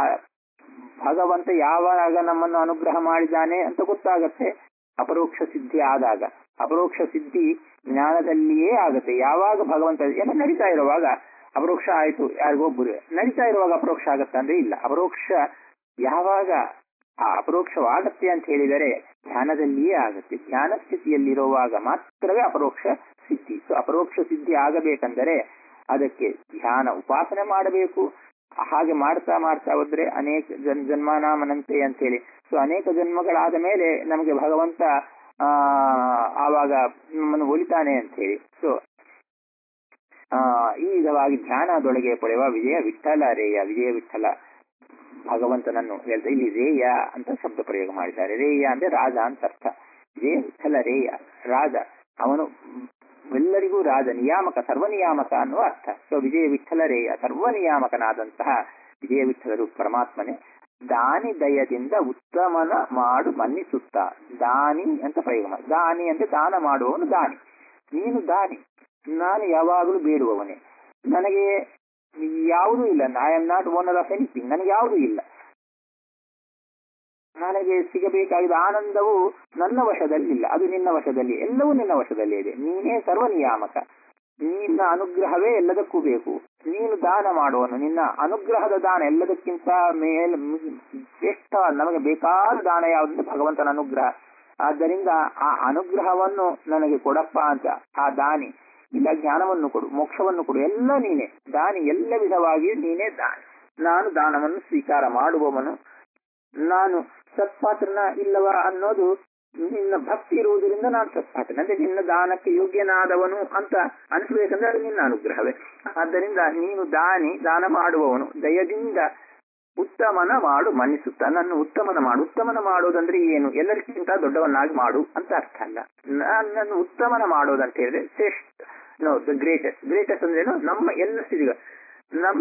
ಭಗವಂತ ಯಾವಾಗ ನಮ್ಮನ್ನು ಅನುಗ್ರಹ ಮಾಡಿದ್ದಾನೆ ಅಂತ ಗೊತ್ತಾಗತ್ತೆ ಅಪರೋಕ್ಷ ಸಿದ್ಧಿ ಆದಾಗ ಅಪರೋಕ್ಷ ಸಿದ್ಧಿ ಜ್ಞಾನದಲ್ಲಿಯೇ ಆಗತ್ತೆ ಯಾವಾಗ ಭಗವಂತ ಎಲ್ಲ ನಡೀತಾ ಇರುವಾಗ ಅಪರೋಕ್ಷ ಆಯ್ತು ಯಾರಿಗೊಬ್ಬರು ನಡೀತಾ ಇರುವಾಗ ಅಪರೋಕ್ಷ ಆಗತ್ತೆ ಅಂದ್ರೆ ಇಲ್ಲ ಅಪರೋಕ್ಷ ಯಾವಾಗ ಆ ಅಪರೋಕ್ಷವಾಗತ್ತೆ ಅಂತ ಹೇಳಿದರೆ ಧ್ಯಾನದಲ್ಲಿಯೇ ಆಗತ್ತೆ ಧ್ಯಾನ ಸ್ಥಿತಿಯಲ್ಲಿರುವಾಗ ಮಾತ್ರವೇ ಅಪರೋಕ್ಷ ಸಿದ್ಧಿ ಸೊ ಅಪರೋಕ್ಷ ಸಿದ್ಧಿ ಆಗಬೇಕಂದರೆ ಅದಕ್ಕೆ ಧ್ಯಾನ ಉಪಾಸನೆ ಮಾಡಬೇಕು ಹಾಗೆ ಮಾಡ್ತಾ ಮಾಡ್ತಾ ಹೋದ್ರೆ ಅನೇಕ ಜನ್ ಜನ್ಮಾನಾಮನಂತೆ ಅಂತೇಳಿ ಸೊ ಅನೇಕ ಜನ್ಮಗಳಾದ ಮೇಲೆ ನಮಗೆ ಭಗವಂತ ಆ ಆವಾಗ ನಮ್ಮನ್ನು ಒಲಿತಾನೆ ಅಂತ ಹೇಳಿ ಸೊ ಆ ಈ ವಿಧವಾಗಿ ಧ್ಯಾನದೊಳಗೆ ಪಡೆಯುವ ವಿಜಯ ವಿಠಲ ರೇಯ ವಿಜಯ ವಿಠಲ ಭಗವಂತನನ್ನು ಹೇಳ್ತಾ ಇಲ್ಲಿ ರೇಯ ಅಂತ ಶಬ್ದ ಪ್ರಯೋಗ ಮಾಡಿದ್ದಾರೆ ರೇಯ ಅಂದ್ರೆ ರಾಜ ಅಂತ ಅರ್ಥ ಜಯ ವಿಠಲ ರೇಯ ರಾಜ ಅವನು ಎಲ್ಲರಿಗೂ ರಾಜ ನಿಯಾಮಕ ಸರ್ವನಿಯಾಮಕ ಅನ್ನುವ ಅರ್ಥ ಸೊ ವಿಜಯ ವಿಠಲ ರೇಯ ಸರ್ವನಿಯಾಮಕನಾದಂತಹ ವಿಜಯ ವಿಠಲರು ಪರಮಾತ್ಮನೇ ದಾನಿ ದಯದಿಂದ ಉತ್ತಮನ ಮಾಡು ಮನ್ನಿಸುತ್ತ ದಾನಿ ಅಂತ ಪ್ರಯೋಗ ಮಾಡಿ ದಾನಿ ಅಂದ್ರೆ ದಾನ ಮಾಡುವವನು ದಾನಿ ನೀನು ದಾನಿ ನಾನು ಯಾವಾಗಲೂ ಬೇಡುವವನೇ ನನಗೆ ಯಾವುದೂ ಇಲ್ಲ I am not owner of anything ನನಗೆ ಯಾವುದೂ ಇಲ್ಲ ನನಗೆ ಸಿಗಬೇಕಾಗಿದ್ದ ಆನಂದವು ನನ್ನ ವಶದಲ್ಲಿಲ್ಲ ಅದು ನಿನ್ನ ವಶದಲ್ಲಿ ಎಲ್ಲವೂ ನಿನ್ನ ವಶದಲ್ಲಿ ಇದೆ ನೀನೇ ಸರ್ವನಿಯಾಮಕ ನಿನ್ನ ಅನುಗ್ರಹವೇ ಎಲ್ಲದಕ್ಕೂ ಬೇಕು ನೀನು ದಾನ ಮಾಡುವನು ನಿನ್ನ ಅನುಗ್ರಹದ ದಾನ ಎಲ್ಲದಕ್ಕಿಂತ ಮೇಲ್ ಶ್ರೇಷ್ಠ ನಮಗೆ ಬೇಕಾದ ದಾನ ಯಾವುದಂದ್ರೆ ಭಗವಂತನ ಅನುಗ್ರಹ ಆದ್ದರಿಂದ ಆ ಅನುಗ್ರಹವನ್ನು ನನಗೆ ಕೊಡಪ್ಪ ಅಂತ ಆ ದಾನಿ ಇಲ್ಲ ಜ್ಞಾನವನ್ನು ಕೊಡು ಮೋಕ್ಷವನ್ನು ಕೊಡು ಎಲ್ಲ ನೀನೆ ದಾನಿ ಎಲ್ಲ ವಿಧವಾಗಿ ನೀನೇ ದಾನಿ ನಾನು ದಾನವನ್ನು ಸ್ವೀಕಾರ ಮಾಡುವವನು ನಾನು ಸತ್ಪಾತ್ರನ ಇಲ್ಲವ ಅನ್ನೋದು ನಿನ್ನ ಭಕ್ತಿ ಇರುವುದರಿಂದ ನಾನು ಸತ್ಪಾತ್ರನ ಅಂದ್ರೆ ನಿನ್ನ ದಾನಕ್ಕೆ ಯೋಗ್ಯನಾದವನು ಅಂತ ಅನಿಸ್ಬೇಕಂದ್ರೆ ಅದು ನಿನ್ನ ಅನುಗ್ರಹವೇ ಆದ್ದರಿಂದ ನೀನು ದಾನಿ ದಾನ ಮಾಡುವವನು ದಯದಿಂದ ಉತ್ತಮನ ಮಾಡು ಮನ್ನಿಸುತ್ತ ನನ್ನ ಉತ್ತಮನ ಮಾಡು ಉತ್ತಮನ ಮಾಡೋದಂದ್ರೆ ಏನು ಎಲ್ಲರಿಗಿಂತ ದೊಡ್ಡವನ್ನಾಗಿ ಮಾಡು ಅಂತ ಅರ್ಥ ಅಲ್ಲ ನನ್ನನ್ನು ಉತ್ತಮನ ಮಾಡೋದಂತ ಹೇಳಿದ್ರೆ ಶ್ರೇಷ್ಠ ನೋ ದ ಗ್ರೇಟೆಸ್ಟ್ ಗ್ರೇಟೆಸ್ಟ್ ಅಂದ್ರೆ ಏನು ನಮ್ಮ ಎಲ್ಲ ಸ್ಥಿತಿಗಳು ನಮ್ಮ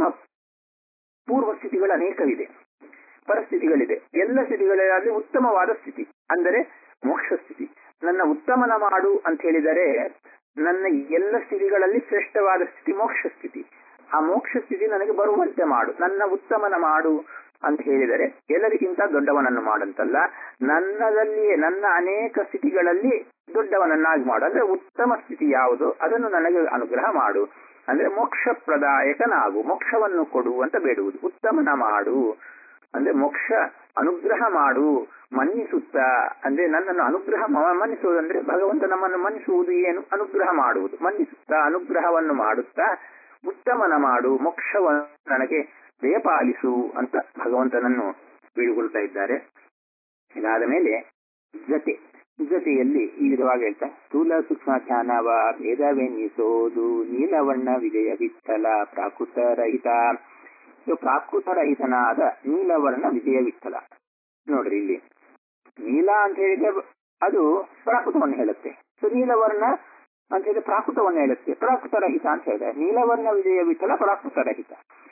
ಪೂರ್ವ ಸ್ಥಿತಿಗಳು ಅನೇಕವಿದೆ ಪರಿಸ್ಥಿತಿಗಳಿದೆ ಎಲ್ಲ ಸ್ಥಿತಿಗಳಲ್ಲಿ ಉತ್ತಮವಾದ ಸ್ಥಿತಿ ಅಂದರೆ ಮೋಕ್ಷ ಸ್ಥಿತಿ ನನ್ನ ಉತ್ತಮನ ಮಾಡು ಅಂತ ಹೇಳಿದರೆ ನನ್ನ ಎಲ್ಲ ಸ್ಥಿತಿಗಳಲ್ಲಿ ಶ್ರೇಷ್ಠವಾದ ಸ್ಥಿತಿ ಮೋಕ್ಷ ಸ್ಥಿತಿ ಆ ಮೋಕ್ಷ ಸ್ಥಿತಿ ನನಗೆ ಬರುವಂತೆ ಮಾಡು ನನ್ನ ಉತ್ತಮನ ಮಾಡು ಅಂತ ಹೇಳಿದರೆ ಎಲ್ಲರಿಗಿಂತ ದೊಡ್ಡವನನ್ನು ಮಾಡಂತಲ್ಲ ನನ್ನದಲ್ಲಿಯೇ ನನ್ನ ಅನೇಕ ಸ್ಥಿತಿಗಳಲ್ಲಿ ದೊಡ್ಡವನನ್ನಾಗಿ ಮಾಡು ಅಂದ್ರೆ ಉತ್ತಮ ಸ್ಥಿತಿ ಯಾವುದು ಅದನ್ನು ನನಗೆ ಅನುಗ್ರಹ ಮಾಡು ಅಂದ್ರೆ ಮೋಕ್ಷ ಪ್ರದಾಯಕನಾಗು ಮೋಕ್ಷವನ್ನು ಕೊಡು ಅಂತ ಬೇಡುವುದು ಉತ್ತಮನ ಮಾಡು ಅಂದ್ರೆ ಮೋಕ್ಷ ಅನುಗ್ರಹ ಮಾಡು ಮನ್ನಿಸುತ್ತ ಅಂದ್ರೆ ನನ್ನನ್ನು ಅನುಗ್ರಹ ಮನ್ನಿಸುವುದಂದ್ರೆ ಭಗವಂತ ನಮ್ಮನ್ನು ಮನ್ನಿಸುವುದು ಏನು ಅನುಗ್ರಹ ಮಾಡುವುದು ಮನ್ನಿಸುತ್ತ ಅನುಗ್ರಹವನ್ನು ಮಾಡುತ್ತಾ ಉತ್ತಮನ ಮಾಡು ಮೋಕ್ಷವನ್ನು ನನಗೆ ದಯಪಾಲಿಸು ಅಂತ ಭಗವಂತನನ್ನು ಬೀಳುಗೊಳ್ತಾ ಇದ್ದಾರೆ ಇದಾದ ಮೇಲೆ ಜತೆ ಜತೆಯಲ್ಲಿ ಈ ವಿಧವಾಗಿ ಹೇಳ್ತಾ ಸ್ಥೂಲ ಸೂಕ್ಷ್ಮ ಧ್ಯಾನವ ಭೇದವೆನ್ನಿಸೋದು ನೀಲವರ್ಣ ವಿಜಯ ವಿಠಲ ಪ್ರಾಕೃತ ರಹಿತ ಪ್ರಾಕೃತ ರಹಿತನಾದ ನೀಲವರ್ಣ ವಿಜಯ ವಿಠಲ ನೋಡ್ರಿ ಇಲ್ಲಿ ನೀಲ ಅಂತ ಹೇಳಿದ್ರೆ ಅದು ಪ್ರಾಕೃತವನ್ನು ಹೇಳುತ್ತೆ ಸೊ ನೀಲವರ್ಣ ಅಂತ ಹೇಳಿದ್ರೆ ಪ್ರಾಕೃತವನ್ನು ಹೇಳುತ್ತೆ ಪ್ರಾಕೃತ ರಹಿತ ಅಂತ ಹೇಳಿದ್ರೆ ನೀಲವರ್ಣ ವಿಜಯ ವಿಠಲ ಪ್ರಾಕೃತ ರಹಿತ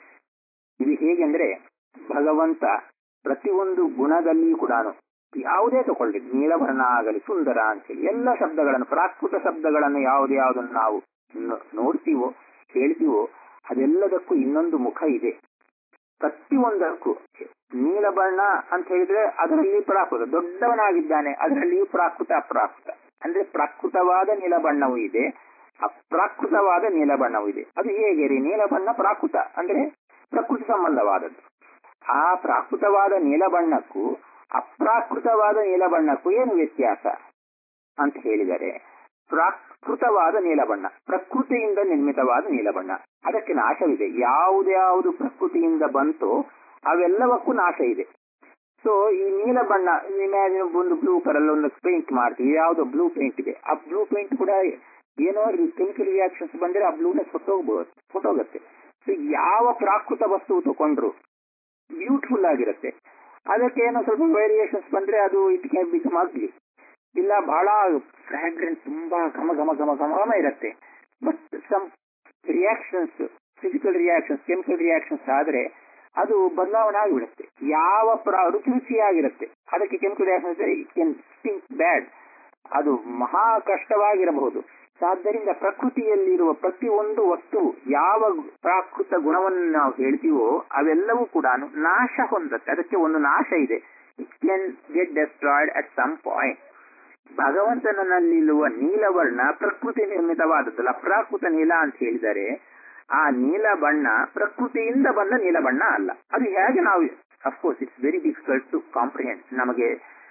ಇದು ಹೇಗೆಂದ್ರೆ ಭಗವಂತ ಪ್ರತಿಯೊಂದು ಗುಣದಲ್ಲಿಯೂ ಕೂಡ ಯಾವುದೇ ತಗೊಳ್ಳಿ ನೀಲವರ್ಣ ಆಗಲಿ ಸುಂದರ ಅಂತೇಳಿ ಎಲ್ಲ ಶಬ್ದಗಳನ್ನು ಪ್ರಾಕೃತ ಶಬ್ದಗಳನ್ನು ಯಾವ್ದು ಯಾವ್ದನ್ನು ನಾವು ನೋಡ್ತೀವೋ ಹೇಳ್ತೀವೋ ಅದೆಲ್ಲದಕ್ಕೂ ಇನ್ನೊಂದು ಮುಖ ಇದೆ ಪ್ರತಿಯೊಂದಕ್ಕೂ ನೀಲಬಣ್ಣ ಅಂತ ಹೇಳಿದ್ರೆ ಅದರಲ್ಲಿ ಪ್ರಾಕೃತ ದೊಡ್ಡವನಾಗಿದ್ದಾನೆ ಅದರಲ್ಲಿಯೂ ಪ್ರಾಕೃತ ಅಪ್ರಾಕೃತ ಅಂದ್ರೆ ಪ್ರಾಕೃತವಾದ ನೀಲಬಣ್ಣವೂ ಇದೆ ಅಪ್ರಾಕೃತವಾದ ನೀಲಬಣ್ಣವೂ ಇದೆ ಅದು ಹೇಗೆ ರೀ ನೀಲಬಣ್ಣ ಪ್ರಾಕೃತ ಅಂದ್ರೆ ಪ್ರಕೃತಿ ಸಂಬಂಧವಾದದ್ದು ಆ ಪ್ರಾಕೃತವಾದ ನೀಲಬಣ್ಣಕ್ಕೂ ಅಪ್ರಾಕೃತವಾದ ನೀಲಬಣ್ಣಕ್ಕೂ ಏನು ವ್ಯತ್ಯಾಸ ಅಂತ ಹೇಳಿದರೆ ಪ್ರಾಕೃತವಾದ ನೀಲಬಣ್ಣ ಪ್ರಕೃತಿಯಿಂದ ನಿರ್ಮಿತವಾದ ನೀಲಬಣ್ಣ ಅದಕ್ಕೆ ನಾಶವಿದೆ ಯಾವುದ್ಯಾವುದು ಪ್ರಕೃತಿಯಿಂದ ಬಂತೋ ಅವೆಲ್ಲವಕ್ಕೂ ನಾಶ ಇದೆ ಸೊ ಈ ನೀಲ ಬಣ್ಣ ಇಮ್ಯಾಜಿನ್ ಒಂದು ಬ್ಲೂ ಕಲರ್ ಒಂದು ಪೇಂಟ್ ಮಾಡ್ತೀವಿ ಯಾವ್ದೋ ಬ್ಲೂ ಪೇಂಟ್ ಇದೆ ಆ ಬ್ಲೂ ಪೇಂಟ್ ಕೂಡ ಏನೋ ಕೆಮಿಕಲ್ ರಿಯಾಕ್ಷನ್ಸ್ ಬಂದ್ರೆ ಆ ಬ್ಲೂನೆಸ್ ಹೊಟ್ಟೋಗ್ಬೋದು ಹೊಟ್ಟೋಗುತ್ತೆ ಸೊ ಯಾವ ಪ್ರಾಕೃತ ವಸ್ತು ತಗೊಂಡ್ರು ಬ್ಯೂಟಿಫುಲ್ ಆಗಿರುತ್ತೆ ಅದಕ್ಕೆ ಏನೋ ಸ್ವಲ್ಪ ವೇರಿಯೇಷನ್ಸ್ ಬಂದ್ರೆ ಅದು ಇಟ್ ಕ್ಯಾನ್ ಬಿಕಮ್ ಆಗ್ಲಿ ಇಲ್ಲ ಬಹಳ ಫ್ರಾಗ್ರೆನ್ಸ್ ತುಂಬಾ ಘಮ ಘಮ ಘಮ ಘಮ ಘಮ ಇರುತ್ತೆ but some reactions physical reactions chemical reactions ಆದ್ರೆ ಅದು ಬದಲಾವಣೆ ಆಗಿಬಿಡುತ್ತೆ ಯಾವ ಪ್ರ ರುಚಿ ರುಚಿಯಾಗಿರುತ್ತೆ ಅದಕ್ಕೆ chemical reactions it can stink bad ಅದು ಮಹಾ ಕಷ್ಟವಾಗಿರಬಹುದು ಆದ್ದರಿಂದ ಪ್ರಕೃತಿಯಲ್ಲಿರುವ ಪ್ರತಿಯೊಂದು ವಸ್ತು ಯಾವ ಪ್ರಾಕೃತ ಗುಣವನ್ನು ನಾವು ಹೇಳ್ತೀವೋ ಅವೆಲ್ಲವೂ ಕೂಡ ನಾಶ ಹೊಂದತ್ತೆ ಅದಕ್ಕೆ ಒಂದು ನಾಶ ಇದೆ it can get destroyed at some point ಭಗವಂತನಲ್ಲಿರುವ ನೀಲವರ್ಣ ಪ್ರಕೃತಿ ನಿರ್ಮಿತವಾದದ್ದಲ್ಲ ಪ್ರಾಕೃತ ನೀಲ ಅಂತ ಹೇಳಿದರೆ ಆ ನೀಲ ಬಣ್ಣ ಪ್ರಕೃತಿಯಿಂದ ಬಂದ ನೀಲ ಬಣ್ಣ ಅಲ್ಲ ಅದು ಹೇಗೆ ನಾವು of course it's very difficult to comprehend ನಮಗೆ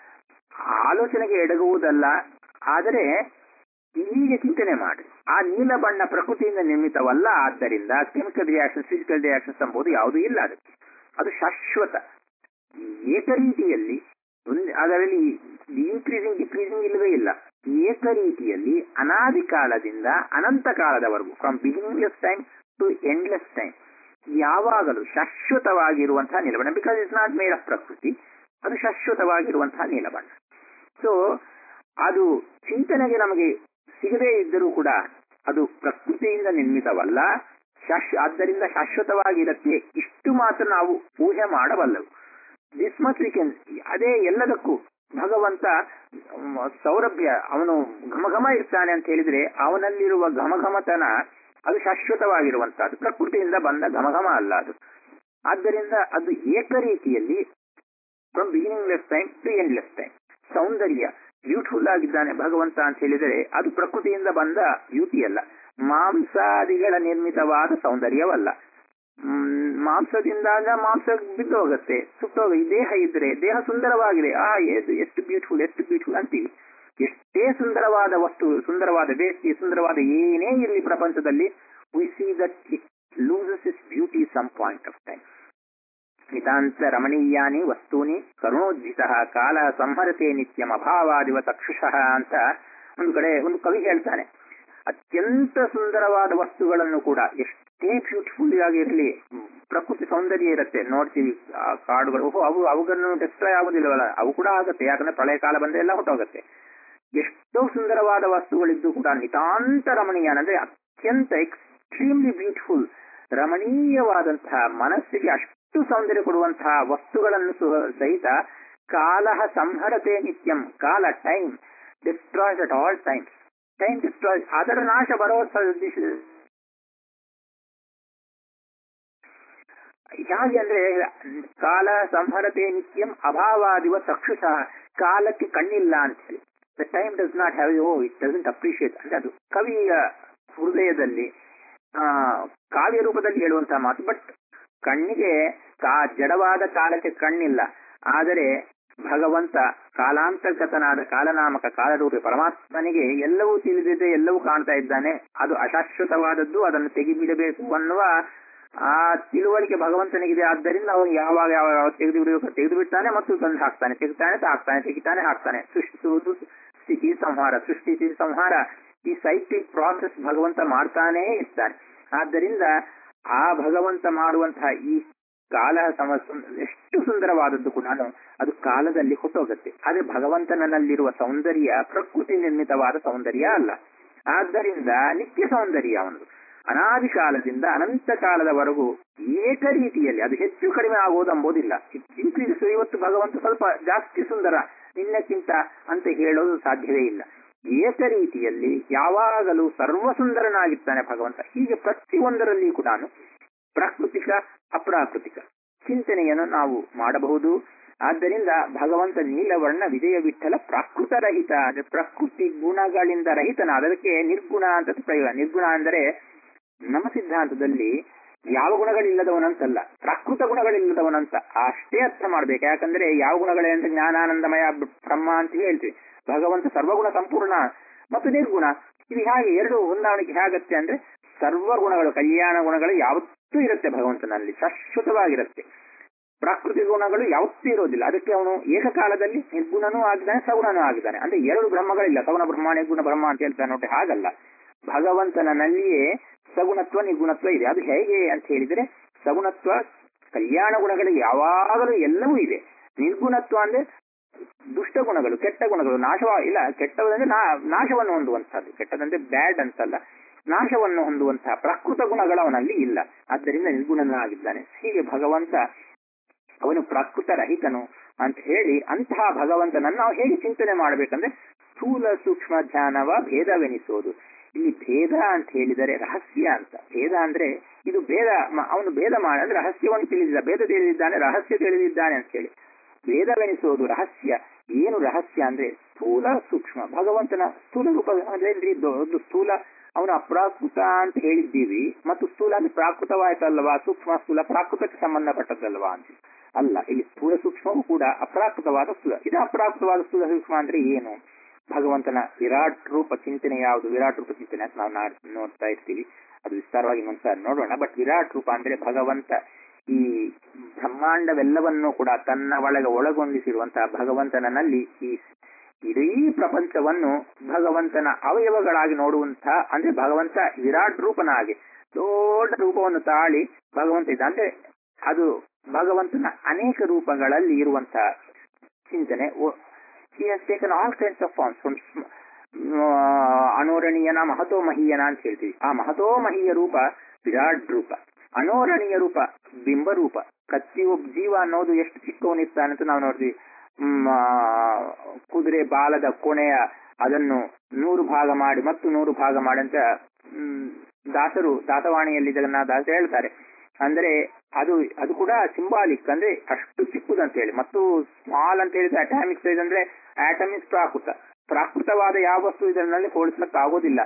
ಆಲೋಚನೆಗೆ ಎಡಗುವುದಲ್ಲ ಆದರೆ ಹೀಗೆ ಚಿಂತನೆ ಮಾಡಿ ಆ ನೀಲ ಬಣ್ಣ ಪ್ರಕೃತಿಯಿಂದ ನಿರ್ಮಿತವಲ್ಲ ಆದ್ದರಿಂದ ಕೆಮಿಕಲ್ ರಿಯಾಕ್ಷನ್ ಫಿಸಿಕಲ್ ರಿಯಾಕ್ಷನ್ಸ್ ಎಂಬುದು ಯಾವುದೂ ಇಲ್ಲ ಅದಕ್ಕೆ ಅದು ಶಾಶ್ವತ ಏಕ ರೀತಿಯಲ್ಲಿ ಅದರಲ್ಲಿ ಇನ್ಕ್ರೀಸಿಂಗ್ ಡಿಕ್ರೀಸಿಂಗ್ ಇಲ್ಲವೇ ಇಲ್ಲ ಏಕ ರೀತಿಯಲ್ಲಿ ಅನಾದಿ ಕಾಲದಿಂದ ಅನಂತ ಕಾಲದವರೆಗೂ from beginningless time to endless time ಯಾವಾಗಲೂ ಶಾಶ್ವತವಾಗಿರುವಂತಹ ನೀಲಬಣ್ಣ because it's not made of ಪ್ರಕೃತಿ ಅದು ಶಾಶ್ವತವಾಗಿರುವಂತಹ ನೀಲಬಣ್ಣ ಸೊ ಅದು ಚಿಂತನೆಗೆ ನಮಗೆ ಸಿಗದೇ ಇದ್ದರೂ ಕೂಡ ಅದು ಪ್ರಕೃತಿಯಿಂದ ನಿರ್ಮಿತವಲ್ಲ ಶಾಶ್ವ ಆದ್ದರಿಂದ ಶಾಶ್ವತವಾಗಿರುತ್ತೆ ಇಷ್ಟು ಮಾತ್ರ ನಾವು ಊಹೆ ಮಾಡಬಲ್ಲವು ದಿಸ್ ಮಚ್ ವಿ ಕ್ಯಾನ್ ಅದೇ ಎಲ್ಲದಕ್ಕೂ ಭಗವಂತ ಮ್, ಸೌರಭ್ಯ ಅವನು ಘಮಘಮ ಇರ್ತಾನೆ ಅಂತ ಹೇಳಿದ್ರೆ ಅವನಲ್ಲಿರುವ ಘಮಘಮತನ ಅದು ಶಾಶ್ವತವಾಗಿರುವಂತಹದ್ದು ಪ್ರಕೃತಿಯಿಂದ ಬಂದ ಘಮಘಮ ಅಲ್ಲ ಅದು ಆದ್ದರಿಂದ ಅದು ಏಕರೀತಿಯಲ್ಲಿ from beginningless time to endless time ಸೌಂದರ್ಯ ಬ್ಯೂಟಿಫುಲ್ ಆಗಿದ್ದಾನೆ ಭಗವಂತ ಅಂತ ಹೇಳಿದರೆ ಅದು ಪ್ರಕೃತಿಯಿಂದ ಬಂದ ಬ್ಯೂಟಿ ಅಲ್ಲ ಮಾಂಸಾದಿಗಳ ನಿರ್ಮಿತವಾದ ಸೌಂದರ್ಯವಲ್ಲ ಮ್, ಮಾಂಸದಿಂದಾಗ ಮಾಂಸ ಬಿದ್ದು ಹೋಗುತ್ತೆ ಸುಟ್ಟೋಗ ಈ ದೇಹ ಇದ್ರೆ ದೇಹ ಸುಂದರವಾಗಿದೆ ಆ ಎದು- ಎಷ್ಟು ಬ್ಯೂಟಿಫುಲ್ ಎಷ್ಟು ಬ್ಯೂಟಿಫುಲ್ ಅಂತೀವಿ ಎಷ್ಟೇ ಸುಂದರವಾದ ವಸ್ತು ಸುಂದರವಾದ ವ್ಯಕ್ತಿ ಸುಂದರವಾದ ಏನೇ ಇರಲಿ ಪ್ರಪಂಚದಲ್ಲಿ we see that it loses is beauty some point of time ನಿತಾಂತ ರಮಣೀಯಾನಿ ವಸ್ತೂನಿ ಕರುಣೋಜ್ಜಿತ ಕಾಲ ಸಂಹರತೆ ನಿತ್ಯಂ ಅಭಾವಾದಿವ ಚಕ್ಷುಷಃ ಅಂತ ಒಂದು ಕಡೆ ಒಂದು ಕವಿ ಹೇಳ್ತಾನೆ ಅತ್ಯಂತ ಸುಂದರವಾದ ವಸ್ತುಗಳನ್ನು ಕೂಡ ಎಷ್ಟೇ ಬ್ಯೂಟಿಫುಲ್ ಆಗಿರಲಿ ಪ್ರಕೃತಿ ಸೌಂದರ್ಯ ಇರುತ್ತೆ ನೋಡ್ತೀವಿ ಆ ಕಾಡುಗಳು ಓಹೋ ಅವು ಅವುಗಳನ್ನು ಡಿಸ್ಟ್ರಾಯ್ ಆಗುದಿಲ್ಲವಲ್ಲ ಅವು ಕೂಡ ಆಗುತ್ತೆ ಯಾಕಂದ್ರೆ ಪ್ರಳಯ ಕಾಲ ಬಂದ್ರೆ ಎಲ್ಲ ಹೊಟ್ಟೋಗುತ್ತೆ ಎಷ್ಟೋ ಸುಂದರವಾದ ವಸ್ತುಗಳಿದ್ದು ಕೂಡ ನಿತಾಂತ ರಮಣೀಯ ಅಂದ್ರೆ ಅತ್ಯಂತ ಎಕ್ಸ್ಟ್ರೀಮ್ಲಿ ಬ್ಯೂಟಿಫುಲ್ ರಮಣೀಯವಾದಂತಹ ಮನಸ್ಸಿಗೆ ಅಷ್ಟು ಸೌಂದರ್ಯ ಕೊಡುವಂತಹ ವಸ್ತುಗಳನ್ನು ಸು- ಸಹಿತ ಕಾಲ ಸಂಹರತೆ ನಿತ್ಯಂ ಕಾಲ time destroys at all times time destroy ಅದರ ನಾಶ ಬರೋ ಸ- ದಿಶ- ಹೇಗೆ ಅಂದ್ರೆ ಕಾಲ ಸಂಹರತೆ ನಿತ್ಯಂ ಅಭಾವಾದಿವ ಚಕ್ಷುಷಃ ಕಾಲಕ್ಕೆ ಕಣ್ಣಿಲ್ಲ ಅಂತ ಹೇಳಿ the time does not have ಓ ಇಟ್ ಡಸಂಟ್ ಅಪ್ರಿಶಿಯೇಟ್ ಅಂದ್ರೆ ಅದು ಕವಿಯ ಹೃದಯದಲ್ಲಿ ಆ ಕಾವ್ಯ ರೂಪದಲ್ಲಿ ಹೇಳುವಂತಹ ಮಾತು ಬಟ್ ಕಣ್ಣಿಗೆ ಕಾ ಜಡವಾದ ಕಾಲಕ್ಕೆ ಕಣ್ಣಿಲ್ಲ ಆದರೆ ಭಗವಂತ ಕಾಲಾಂತರ್ಗತನಾದ ಕಾಲನಾಮಕ ಕಾಲರೂಪಿ ಪರಮಾತ್ಮನಿಗೆ ಎಲ್ಲವೂ ತಿಳಿದಿದೆ ಎಲ್ಲವೂ ಕಾಣ್ತಾ ಇದ್ದಾನೆ ಅದು ಅಶಾಶ್ವತವಾದದ್ದು ಅದನ್ನು ತೆಗಿಬಿಡಬೇಕು ಅನ್ನುವ ಆ ತಿಳುವಳಿಕೆ ಭಗವಂತನಿಗಿದೆ ಆದ್ದರಿಂದ ಅವನು ಯಾವಾಗ ಯಾವ ಯಾವ ತೆಗೆದು ಬಿಡಬೇಕು ತೆಗೆದು ಬಿಡ್ತಾನೆ ಮತ್ತು ತಂದು ಹಾಕ್ತಾನೆ ತೆಗಿತಾನೆ ಹಾಕ್ತಾನೆ ತೆಗಿತಾನೆ ಹಾಕ್ತಾನೆ ಸೃಷ್ಟಿಸುವುದು ಸ್ಥಿತಿ ಸಂಹಾರ ಸೃಷ್ಟಿ ಸ್ಥಿತಿ ಸಂಹಾರ ಈ ಸೈಕ್ಲಿಕ್ ಪ್ರಾಸೆಸ್ ಭಗವಂತ ಮಾಡ್ತಾನೇ ಇರ್ತಾನೆ ಆದ್ದರಿಂದ ಆ ಭಗವಂತ ಮಾಡುವಂತಹ ಈ ಕಾಲ ಸಮ ಎಷ್ಟು ಸುಂದರವಾದದ್ದು ಕೂಡ ಅದು ಕಾಲದಲ್ಲಿ ಹೊಟ್ಟೋಗುತ್ತೆ ಆದ್ರೆ ಭಗವಂತನಲ್ಲಿರುವ ಸೌಂದರ್ಯ ಪ್ರಕೃತಿ ನಿರ್ಮಿತವಾದ ಸೌಂದರ್ಯ ಅಲ್ಲ ಆದ್ದರಿಂದ ನಿತ್ಯ ಸೌಂದರ್ಯ ಅವನದು ಅನಾದಿ ಕಾಲದಿಂದ ಅನಂತ ಕಾಲದವರೆಗೂ ಏಕ ರೀತಿಯಲ್ಲಿ ಅದು ಹೆಚ್ಚು ಕಡಿಮೆ ಆಗುವುದು ಎಂಬುದಿಲ್ಲ ಇನ್ಕ್ರೀಸ್ ಇವತ್ತು ಭಗವಂತ ಸ್ವಲ್ಪ ಜಾಸ್ತಿ ಸುಂದರ ನಿನ್ನಕ್ಕಿಂತ ಅಂತ ಹೇಳೋದು ಸಾಧ್ಯವೇ ಇಲ್ಲ ಏಕ ರೀತಿಯಲ್ಲಿ ಯಾವಾಗಲೂ ಸರ್ವ ಸುಂದರನಾಗಿರ್ತಾನೆ ಭಗವಂತ ಹೀಗೆ ಪ್ರತಿಯೊಂದರಲ್ಲಿ ಕೂಡ ಪ್ರಾಕೃತಿಕ ಅಪ್ರಾಕೃತಿಕ ಚಿಂತನೆಯನ್ನು ನಾವು ಮಾಡಬಹುದು ಆದ್ದರಿಂದ ಭಗವಂತ ನೀಲವರ್ಣ ವಿಜಯ ವಿಠಲ ಪ್ರಾಕೃತ ರಹಿತ ಅಂದ್ರೆ ಪ್ರಕೃತಿ ಗುಣಗಳಿಂದ ರಹಿತನಾದ ಅದಕ್ಕೆ ನಿರ್ಗುಣ ಅಂತ ಪ್ರಯೋಗ ನಿರ್ಗುಣ ಅಂದರೆ ನಮ್ಮ ಸಿದ್ಧಾಂತದಲ್ಲಿ ಯಾವ ಗುಣಗಳಿಲ್ಲದವನಂತಲ್ಲ ಪ್ರಾಕೃತ ಗುಣಗಳಿಲ್ಲದವನಂತ ಅಷ್ಟೇ ಅರ್ಥ ಮಾಡ್ಬೇಕು ಯಾಕಂದ್ರೆ ಯಾವ ಗುಣಗಳೇ ಅಂತ ಜ್ಞಾನಾನಂದಮಯ ಬ್ರಹ್ಮ ಅಂತ ಹೇಳ್ತೀವಿ ಭಗವಂತ ಸರ್ವಗುಣ ಸಂಪೂರ್ಣ ಮತ್ತು ನಿರ್ಗುಣ ಇದು ಹೇಗೆ ಎರಡು ಹೊಂದಾಣಿಕೆ ಹೇಗತ್ತೆ ಅಂದ್ರೆ ಸರ್ವ ಗುಣಗಳು ಕಲ್ಯಾಣ ಗುಣಗಳು ಯಾವತ್ತೂ ಇರುತ್ತೆ ಭಗವಂತನಲ್ಲಿ ಶಾಶ್ವತವಾಗಿರುತ್ತೆ ಪ್ರಾಕೃತಿಕ ಗುಣಗಳು ಯಾವತ್ತೂ ಇರೋದಿಲ್ಲ ಅದಕ್ಕೆ ಅವನು ಏಕಕಾಲದಲ್ಲಿ ನಿರ್ಗುಣನೂ ಆಗಿದ್ದಾನೆ ಸಗುಣನೂ ಆಗಿದ್ದಾನೆ ಅಂದ್ರೆ ಎರಡು ಬ್ರಹ್ಮಗಳಿಲ್ಲ ಸಗುಣ ಬ್ರಹ್ಮ ನಿರ್ಗುಣ ಬ್ರಹ್ಮ ಅಂತ ಹೇಳ್ತಾನೆ ನೋಡಿ ಹಾಗಲ್ಲ ಭಗವಂತನಲ್ಲಿಯೇ ಸಗುಣತ್ವ ನಿರ್ಗುಣತ್ವ ಇದೆ ಅದು ಹೇಗೆ ಅಂತ ಹೇಳಿದ್ರೆ ಸಗುಣತ್ವ ಕಲ್ಯಾಣ ಗುಣಗಳಿಗೆ ಯಾವಾಗಲೂ ಎಲ್ಲವೂ ಇದೆ ನಿರ್ಗುಣತ್ವ ಅಂದ್ರೆ ದುಷ್ಟ ಗುಣಗಳು ಕೆಟ್ಟ ಗುಣಗಳು ನಾಶವ ಇಲ್ಲ ಕೆಟ್ಟದಂದ್ರೆ ನಾಶವನ್ನು ಹೊಂದುವಂತಹದ್ದು ಕೆಟ್ಟದಂದ್ರೆ ಬ್ಯಾಡ್ ಅಂತಲ್ಲ ನಾಶವನ್ನು ಹೊಂದುವಂತಹ ಪ್ರಾಕೃತ ಗುಣಗಳು ಅವನಲ್ಲಿ ಇಲ್ಲ ಆದ್ದರಿಂದ ನಿರ್ಗುಣನಾಗಿದ್ದಾನೆ ಹೀಗೆ ಭಗವಂತ ಅವನು ಪ್ರಾಕೃತ ರಹಿತನು ಅಂತ ಹೇಳಿ ಅಂತಹ ಭಗವಂತನನ್ನು ನಾವು ಹೇಗೆ ಚಿಂತನೆ ಮಾಡಬೇಕಂದ್ರೆ ಸ್ಥೂಲ ಸೂಕ್ಷ್ಮ ಧ್ಯಾನವ ಭೇದವೆನಿಸೋದು ಇಲ್ಲಿ ಭೇದ ಅಂತ ಹೇಳಿದರೆ ರಹಸ್ಯ ಅಂತ ಭೇದ ಅಂದ್ರೆ ಇದು ಭೇದ ಅವನು ಭೇದ ಮಾಡ ಅಂದ್ರೆ ರಹಸ್ಯವನ್ನು ತಿಳಿದಿದ್ದ ಭೇದ ತಿಳಿದಿದ್ದಾನೆ ರಹಸ್ಯ ತಿಳಿದಿದ್ದಾನೆ ಅಂತ ಹೇಳಿ ಭೇದವೆನಿಸೋದು ರಹಸ್ಯ ಏನು ರಹಸ್ಯ ಅಂದ್ರೆ ಸ್ಥೂಲ ಸೂಕ್ಷ್ಮ ಭಗವಂತನ ಸ್ಥೂಲ ರೂಪ ಅಂದ್ರೆ ಒಂದು ಸ್ಥೂಲ ಅವನು ಅಪ್ರಾಕೃತ ಅಂತ ಹೇಳಿದ್ದೀವಿ ಮತ್ತು ಸ್ಥೂಲ ಅಂದ್ರೆ ಪ್ರಾಕೃತವಾಯ್ತಲ್ವಾ ಸೂಕ್ಷ್ಮ ಸ್ಥೂಲ ಪ್ರಾಕೃತಕ್ಕೆ ಸಂಬಂಧಪಟ್ಟದ್ದಲ್ವಾ ಅಂತ ಅಲ್ಲ ಇಲ್ಲಿ ಸ್ಥೂಲ ಸೂಕ್ಷ್ಮವೂ ಕೂಡ ಅಪ್ರಾಕೃತವಾದ ಸ್ಥೂಲ ಇದು ಅಪ್ರಾಕೃತವಾದ ಸ್ಥೂಲ ಸೂಕ್ಷ್ಮ ಅಂದ್ರೆ ಏನು ಭಗವಂತನ ವಿರಾಟ್ ರೂಪ ಚಿಂತನೆ ಯಾವುದು ವಿರಾಟ್ ರೂಪ ಚಿಂತನೆ ಅಂತ ನಾವು ನೋಡ್ತಾ ಇರ್ತೀವಿ ಅದು ವಿಸ್ತಾರವಾಗಿ ಇನ್ನೊಂದ್ಸಾರಿ ನೋಡೋಣ ಬಟ್ ವಿರಾಟ್ ರೂಪ ಅಂದ್ರೆ ಭಗವಂತ ಈ ಬ್ರಹ್ಮಾಂಡವೆಲ್ಲವನ್ನೂ ಕೂಡ ತನ್ನ ಒಳಗೆ ಒಳಗೊಂಡಿಸಿರುವಂತಹ ಭಗವಂತನಲ್ಲಿ ಈ ಇಡೀ ಪ್ರಪಂಚವನ್ನು ಭಗವಂತನ ಅವಯವಗಳಾಗಿ ನೋಡುವಂತಹ ಅಂದ್ರೆ ಭಗವಂತ ವಿರಾಟ್ ರೂಪನಾಗಿ ದೊಡ್ಡ ರೂಪವನ್ನು ತಾಳಿ ಭಗವಂತ ಇದ್ದ ಅಂದ್ರೆ ಅದು ಭಗವಂತನ ಅನೇಕ ರೂಪಗಳಲ್ಲಿ ಇರುವಂತಹ ಚಿಂತನೆ he has taken all kinds of forms from ಅನೋರಣೀಯನ ಮಹತೋ ಮಹೀಯನ ಅಂತ ಹೇಳ್ತೀವಿ ಆ ಮಹತೋ ಮಹೀಯ ರೂಪ ವಿರಾಟ್ ರೂಪ ಅನೋರಣೀಯ ರೂಪ ಬಿಂಬ ರೂಪ ಪ್ರತಿಯೊಬ್ಬ ಜೀವ ಅನ್ನೋದು ಎಷ್ಟು ಚಿಕ್ಕವನಿರ್ತಾನೆ ಅಂತ ನಾವು ನೋಡ್ತೀವಿ ಹ್ಮ್, ಆ, ಕುದುರೆ ಬಾಲದ ಕೊನೆಯ ಅದನ್ನು ನೂರು ಭಾಗ ಮಾಡಿ ಮತ್ತು ನೂರು ಭಾಗ ಮಾಡಿ ಅಂತ ಹ್ಮ್, ದಾಸರು ದಾಸವಾಣಿಯಲ್ಲಿ ಇದನ್ನ ದಾಸ ಹೇಳ್ತಾರೆ ಅಂದ್ರೆ ಅದು ಅದು ಕೂಡ ಸಿಂಬಾಲಿಕ್ ಅಂದ್ರೆ ಅಷ್ಟು ಚಿಕ್ಕದಂತ ಹೇಳಿ ಮತ್ತು ಸ್ಮಾಲ್ ಅಂತ ಹೇಳಿದ್ರೆ ಅಟಾಮಿಕ್ ಸೈಜ್ ಅಂದ್ರೆ ಆಟಮಿಕ್ ಪ್ರಾಕೃತ ಪ್ರಾಕೃತವಾದ ಯಾವ ವಸ್ತು ಇದರಲ್ಲಿ ಹೋಲಿಸಕ್ ಆಗೋದಿಲ್ಲ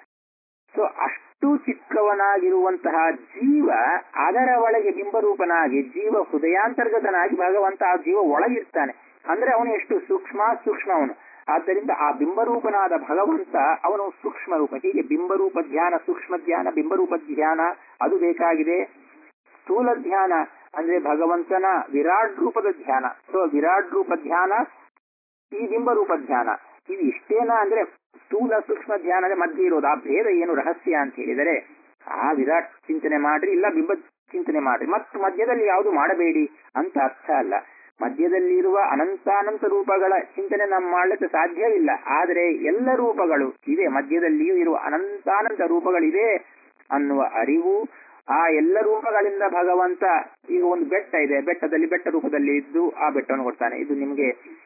ಸೊ ಅಷ್ಟು ಚಿಕ್ಕವನಾಗಿರುವಂತಹ ಜೀವ ಅದರ ಒಳಗೆ ಬಿಂಬರೂಪನಾಗಿ ಜೀವ ಹೃದಯಾಂತರ್ಗತನಾಗಿ ಭಗವಂತ ಆ ಜೀವ ಒಳಗಿರ್ತಾನೆ ಅಂದ್ರೆ ಅವನು ಎಷ್ಟು ಸೂಕ್ಷ್ಮ ಸೂಕ್ಷ್ಮ ಅವನು ಆದ್ದರಿಂದ ಆ ಬಿಂಬರೂಪನಾದ ಭಗವಂತ ಅವನು ಸೂಕ್ಷ್ಮ ರೂಪ ಹೀಗೆ ಬಿಂಬರೂಪ ಧ್ಯಾನ ಸೂಕ್ಷ್ಮ ಧ್ಯಾನ ಬಿಂಬರೂಪ ಧ್ಯಾನ ಅದು ಬೇಕಾಗಿದೆ ಸ್ಥೂಲ ಧ್ಯಾನ ಅಂದ್ರೆ ಭಗವಂತನ ವಿರಾಟ್ ರೂಪದ ಧ್ಯಾನ ಸೊ ವಿರಾಟ್ ರೂಪ ಧ್ಯಾನ ಈ ಬಿಂಬರೂಪ ಧ್ಯಾನ ಇದು ಇಷ್ಟೇನಾ ಅಂದ್ರೆ ಸ್ಥೂಲ ಸೂಕ್ಷ್ಮ ಧ್ಯಾನದ ಮಧ್ಯೆ ಇರೋದು ಆ ಭೇದ ಏನು ರಹಸ್ಯ ಅಂತ ಹೇಳಿದರೆ ಆ ವಿರಾಟ್ ಚಿಂತನೆ ಮಾಡ್ರಿ ಇಲ್ಲ ಬಿಂಬ ಚಿಂತನೆ ಮಾಡ್ರಿ ಮತ್ತು ಮಧ್ಯದಲ್ಲಿ ಯಾವುದು ಮಾಡಬೇಡಿ ಅಂತ ಅರ್ಥ ಅಲ್ಲ ಮಧ್ಯದಲ್ಲಿರುವ ಅನಂತಾನಂತ ರೂಪಗಳ ಚಿಂತನೆ ನಾವು ಮಾಡಲಿಕ್ಕೆ ಸಾಧ್ಯವಿಲ್ಲ ಆದರೆ ಎಲ್ಲ ರೂಪಗಳು ಇವೆ ಮಧ್ಯದಲ್ಲಿಯೂ ಇರುವ ಅನಂತಾನಂತ ರೂಪಗಳಿವೆ ಅನ್ನುವ ಅರಿವು ಆ ಎಲ್ಲ ರೂಪಗಳಿಂದ ಭಗವಂತ ಈಗ ಒಂದು ಬೆಟ್ಟ ಇದೆ ಬೆಟ್ಟದಲ್ಲಿ ಬೆಟ್ಟ ರೂಪದಲ್ಲಿ ಇದ್ದು ಆ ಬೆಟ್ಟವನ್ನು ಕೊಡ್ತಾನೆ ಇದು ನಿಮಗೆ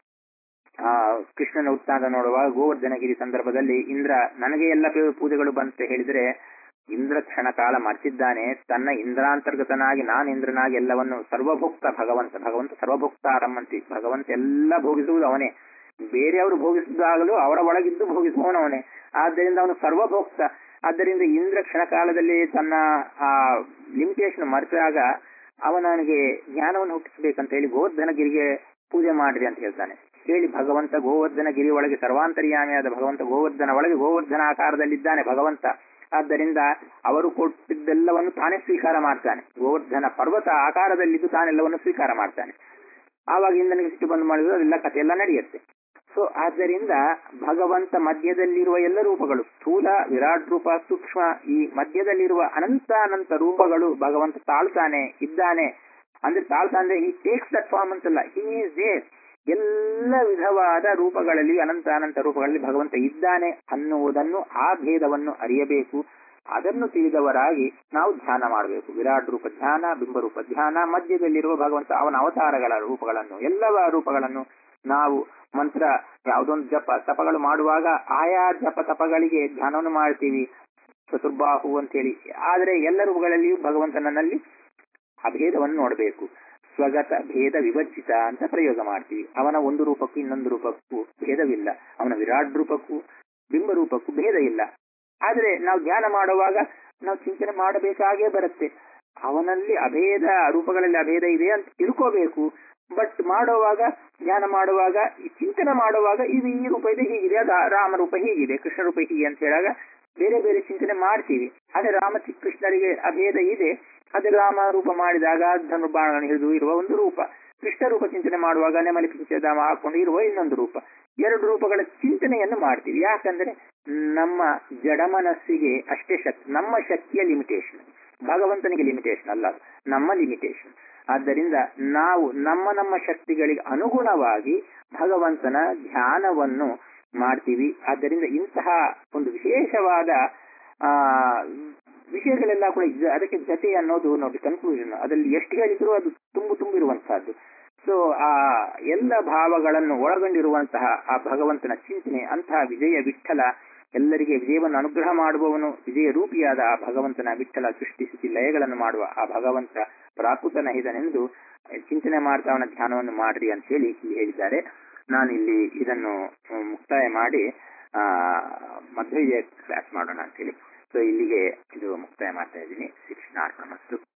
ಆ ಕೃಷ್ಣನ ಉತ್ಸಾಹ ನೋಡುವಾಗ ಗೋವರ್ಧನಗಿರಿ ಸಂದರ್ಭದಲ್ಲಿ ಇಂದ್ರ ನನಗೆ ಎಲ್ಲ ಪೂ- ಪೂಜೆಗಳು ಬಂತೆ ಹೇಳಿದ್ರೆ ಇಂದ್ರ ಕ್ಷಣ ಕಾಲ ಮರ್ತಿದ್ದಾನೆ ತನ್ನ ಇಂದ್ರಾಂತರ್ಗತನಾಗಿ ನಾನು ಇಂದ್ರನಾಗಿ ಎಲ್ಲವನ್ನು ಸರ್ವಭುಕ್ತ ಭಗವಂತ ಭಗವಂತ ಸರ್ವಭುಕ್ತ ಆರಮ್ಮಂತಿ ಭಗವಂತ ಎಲ್ಲ ಭೋಗಿಸುವುದು ಅವನೇ ಬೇರೆಯವರು ಭೋಗಿಸಿದಾಗಲೂ ಅವರ ಒಳಗಿದ್ದು ಭೋಗಿಸುವವನು ಅವನೇ ಆದ್ದರಿಂದ ಅವನು ಸರ್ವಭೋಕ್ತ ಆದ್ದರಿಂದ ಇಂದ್ರ ಕ್ಷಣಕಾಲದಲ್ಲಿ ತನ್ನ ಆ ಲಿಮಿಟೇಷನ್ ಮರೆತಾಗ ಅವನಿಗೆ ಜ್ಞಾನವನ್ನು ಹುಟ್ಟಿಸಬೇಕಂತ ಹೇಳಿ ಗೋವರ್ಧನಗಿರಿಗೆ ಪೂಜೆ ಮಾಡ್ರಿ ಅಂತ ಹೇಳ್ತಾನೆ ಹೇಳಿ ಭಗವಂತ ಗೋವರ್ಧನ ಗಿರಿ ಒಳಗೆ ಸರ್ವಾಂತರ್ಯಾಮಿಯಾದ ಭಗವಂತ ಗೋವರ್ಧನ ಒಳಗೆ ಗೋವರ್ಧನ ಆಕಾರದಲ್ಲಿದ್ದಾನೆ ಭಗವಂತ ಆದ್ದರಿಂದ ಅವರು ಕೊಟ್ಟಿದ್ದೆಲ್ಲವನ್ನು ತಾನೇ ಸ್ವೀಕಾರ ಮಾಡ್ತಾನೆ ಗೋವರ್ಧನ ಪರ್ವತ ಆಕಾರದಲ್ಲಿದ್ದು ತಾನೆಲ್ಲವನ್ನು ಸ್ವೀಕಾರ ಮಾಡ್ತಾನೆ ಆವಾಗ ಇಂದನಿಗೆ ಸಿಟ್ಟು ಬಂದು ಮಾಡಿದ್ರು ಅದೆಲ್ಲ ಕಥೆಯೆಲ್ಲ ನಡೆಯುತ್ತೆ ಸೊ ಆದ್ದರಿಂದ ಭಗವಂತ ಮಧ್ಯದಲ್ಲಿರುವ ಎಲ್ಲ ರೂಪಗಳು ಸ್ಥೂಲ ವಿರಾಟ್ ರೂಪ ಸೂಕ್ಷ್ಮ ಈ ಮಧ್ಯದಲ್ಲಿರುವ ಅನಂತ ಅನಂತ ರೂಪಗಳು ಭಗವಂತ ತಾಳ್ತಾನೆ ಇದ್ದಾನೆ ಅಂದ್ರೆ ತಾಳ್ತಾ ಅಂದ್ರೆ ಈ ಟೇಕ್ಸ್ ದಟ್ ಫಾರ್ಮ್ ಅಂತಲ್ಲ ಹಿ ಈಸ್ ದೇರ್ ಎಲ್ಲ ವಿಧವಾದ ರೂಪಗಳಲ್ಲಿ ಅನಂತ ಅನಂತ ರೂಪಗಳಲ್ಲಿ ಭಗವಂತ ಇದ್ದಾನೆ ಅನ್ನುವುದನ್ನು ಆ ಭೇದವನ್ನು ಅರಿಯಬೇಕು ಅದನ್ನು ತಿಳಿದವರಾಗಿ ನಾವು ಧ್ಯಾನ ಮಾಡಬೇಕು ವಿರಾಟ್ ರೂಪ ಧ್ಯಾನ ಬಿಂಬರೂಪ ಧ್ಯಾನ ಮಧ್ಯದಲ್ಲಿರುವ ಭಗವಂತ ಅವನ ಅವತಾರಗಳ ರೂಪಗಳನ್ನು ಎಲ್ಲವ ರೂಪಗಳನ್ನು ನಾವು ಮಂತ್ರ ಯಾವುದೊಂದು ಜಪ ತಪಗಳು ಮಾಡುವಾಗ ಆಯಾ ಜಪ ತಪಗಳಿಗೆ ಧ್ಯಾನವನ್ನು ಮಾಡ್ತೀವಿ ಚತುರ್ಬಾಹು ಅಂತೇಳಿ ಆದರೆ ಎಲ್ಲ ರೂಪಗಳಲ್ಲಿಯೂ ಭಗವಂತನಲ್ಲಿ ಅಭೇದವನ್ನು ನೋಡಬೇಕು ಸ್ವಗತ ಭೇದ ವಿಭಜಿತ ಅಂತ ಪ್ರಯೋಗ ಮಾಡ್ತೀವಿ ಅವನ ಒಂದು ರೂಪಕ್ಕೂ ಇನ್ನೊಂದು ರೂಪಕ್ಕೂ ಭೇದವಿಲ್ಲ ಅವನ ವಿರಾಟ್ ರೂಪಕ್ಕೂ ಬಿಂಬ ರೂಪಕ್ಕೂ ಭೇದ ಇಲ್ಲ ಆದರೆ ನಾವು ಧ್ಯಾನ ಮಾಡುವಾಗ ನಾವು ಚಿಂತನೆ ಮಾಡಬೇಕಾಗೇ ಬರುತ್ತೆ ಅವನಲ್ಲಿ ಅಭೇದ ರೂಪಗಳಲ್ಲಿ ಅಭೇದ ಇದೆ ಅಂತ ತಿಳ್ಕೋಬೇಕು ಬಟ್ ಮಾಡುವಾಗ ಧ್ಯಾನ ಮಾಡುವಾಗ ಈ ಚಿಂತನೆ ಮಾಡುವಾಗ ಇದು ಈ ರೂಪ ಇದೆ ಹೀಗಿದೆ ಅದು ರಾಮ ರೂಪ ಹೀಗಿದೆ ಕೃಷ್ಣ ರೂಪ ಹೀಗೆ ಅಂತ ಹೇಳಾಗ ಬೇರೆ ಬೇರೆ ಚಿಂತನೆ ಮಾಡ್ತೀವಿ ಅದೇ ರಾಮ ಚಿ- ಕೃಷ್ಣರಿಗೆ ಅಭೇದ ಇದೆ ಅದೇ ರಾಮ ರೂಪ ಮಾಡಿದಾಗ ಧನುರ್ಬಾಣಗಳನ್ನು ಹಿಡಿದು ಇರುವ ಒಂದು ರೂಪ ಕೃಷ್ಣ ರೂಪ ಚಿಂತನೆ ಮಾಡುವಾಗ ನೆಮಲಿ ಪಿಂಚಧಾಮ ಹಾಕೊಂಡು ಇರುವ ಇನ್ನೊಂದು ರೂಪ ಎರಡು ರೂಪಗಳ ಚಿಂತನೆಯನ್ನು ಮಾಡ್ತೀವಿ ಯಾಕಂದ್ರೆ ನಮ್ಮ ಜಡ ಮನಸ್ಸಿಗೆ ಅಷ್ಟೇ ಶಕ್ತಿ ನಮ್ಮ ಶಕ್ತಿಯ ಲಿಮಿಟೇಷನ್ ಭಗವಂತನಿಗೆ ಲಿಮಿಟೇಷನ್ ಅಲ್ಲ ಅದು. ನಮ್ಮ ಲಿಮಿಟೇಷನ್ ಆದ್ದರಿಂದ ನಾವು ನಮ್ಮ ನಮ್ಮ ಶಕ್ತಿಗಳಿಗೆ ಅನುಗುಣವಾಗಿ ಭಗವಂತನ ಧ್ಯಾನವನ್ನು ಮಾಡ್ತೀವಿ ಆದ್ದರಿಂದ ಇಂತಹ ಒಂದು ವಿಶೇಷವಾದ ಆ ವಿಷಯಗಳೆಲ್ಲ ಕೂಡ ಇದೆ. ಅದಕ್ಕೆ ಜತೆ ಅನ್ನೋದು ನೋಡಿ ಕನ್ಕ್ಲೂಷನ್ ಅದರಲ್ಲಿ ಎಷ್ಟು ಹೇಳಿದ್ರು ಅದು ತುಂಬು ತುಂಬಿರುವಂತಹದ್ದು ಸೊ ಆ ಎಲ್ಲ ಭಾವಗಳನ್ನು ಒಳಗೊಂಡಿರುವಂತಹ ಆ ಭಗವಂತನ ಚಿಂತನೆ ಅಂತಹ ವಿಜಯ ವಿಠಲ ಎಲ್ಲರಿಗೆ ವಿಜಯವನ್ನು ಅನುಗ್ರಹ ಮಾಡುವವನು ವಿಜಯ ರೂಪಿಯಾದ ಆ ಭಗವಂತನ ವಿಠಲ ಸೃಷ್ಟಿಸಿ ಲಯಗಳನ್ನು ಮಾಡುವ ಆ ಭಗವಂತ ಪ್ರಾಕೃತನಹಿದನೆಂದು ಚಿಂತನೆ ಮಾಡ್ತಾ ಅವನ ಧ್ಯಾನವನ್ನು ಮಾಡ್ರಿ ಅಂತ ಹೇಳಿ ಇಲ್ಲಿ ಹೇಳಿದ್ದಾರೆ ನಾನು ಇಲ್ಲಿ ಇದನ್ನು ಹ್ಮ್, ಮುಕ್ತಾಯ ಮಾಡಿ ಆ ಮಧ್ಯ ಕ್ಲಾಸ್ ಮಾಡೋಣ ಅಂತ ಹೇಳಿ ಸೊ ಇಲ್ಲಿಗೆ ಇದು ಮುಕ್ತಾಯ ಮಾಡ್ತಾ ಇದ್ದೀನಿ ಶ್ರೀ ಕೃಷ್ಣಾರ್ಪಣ ಮತ್ತು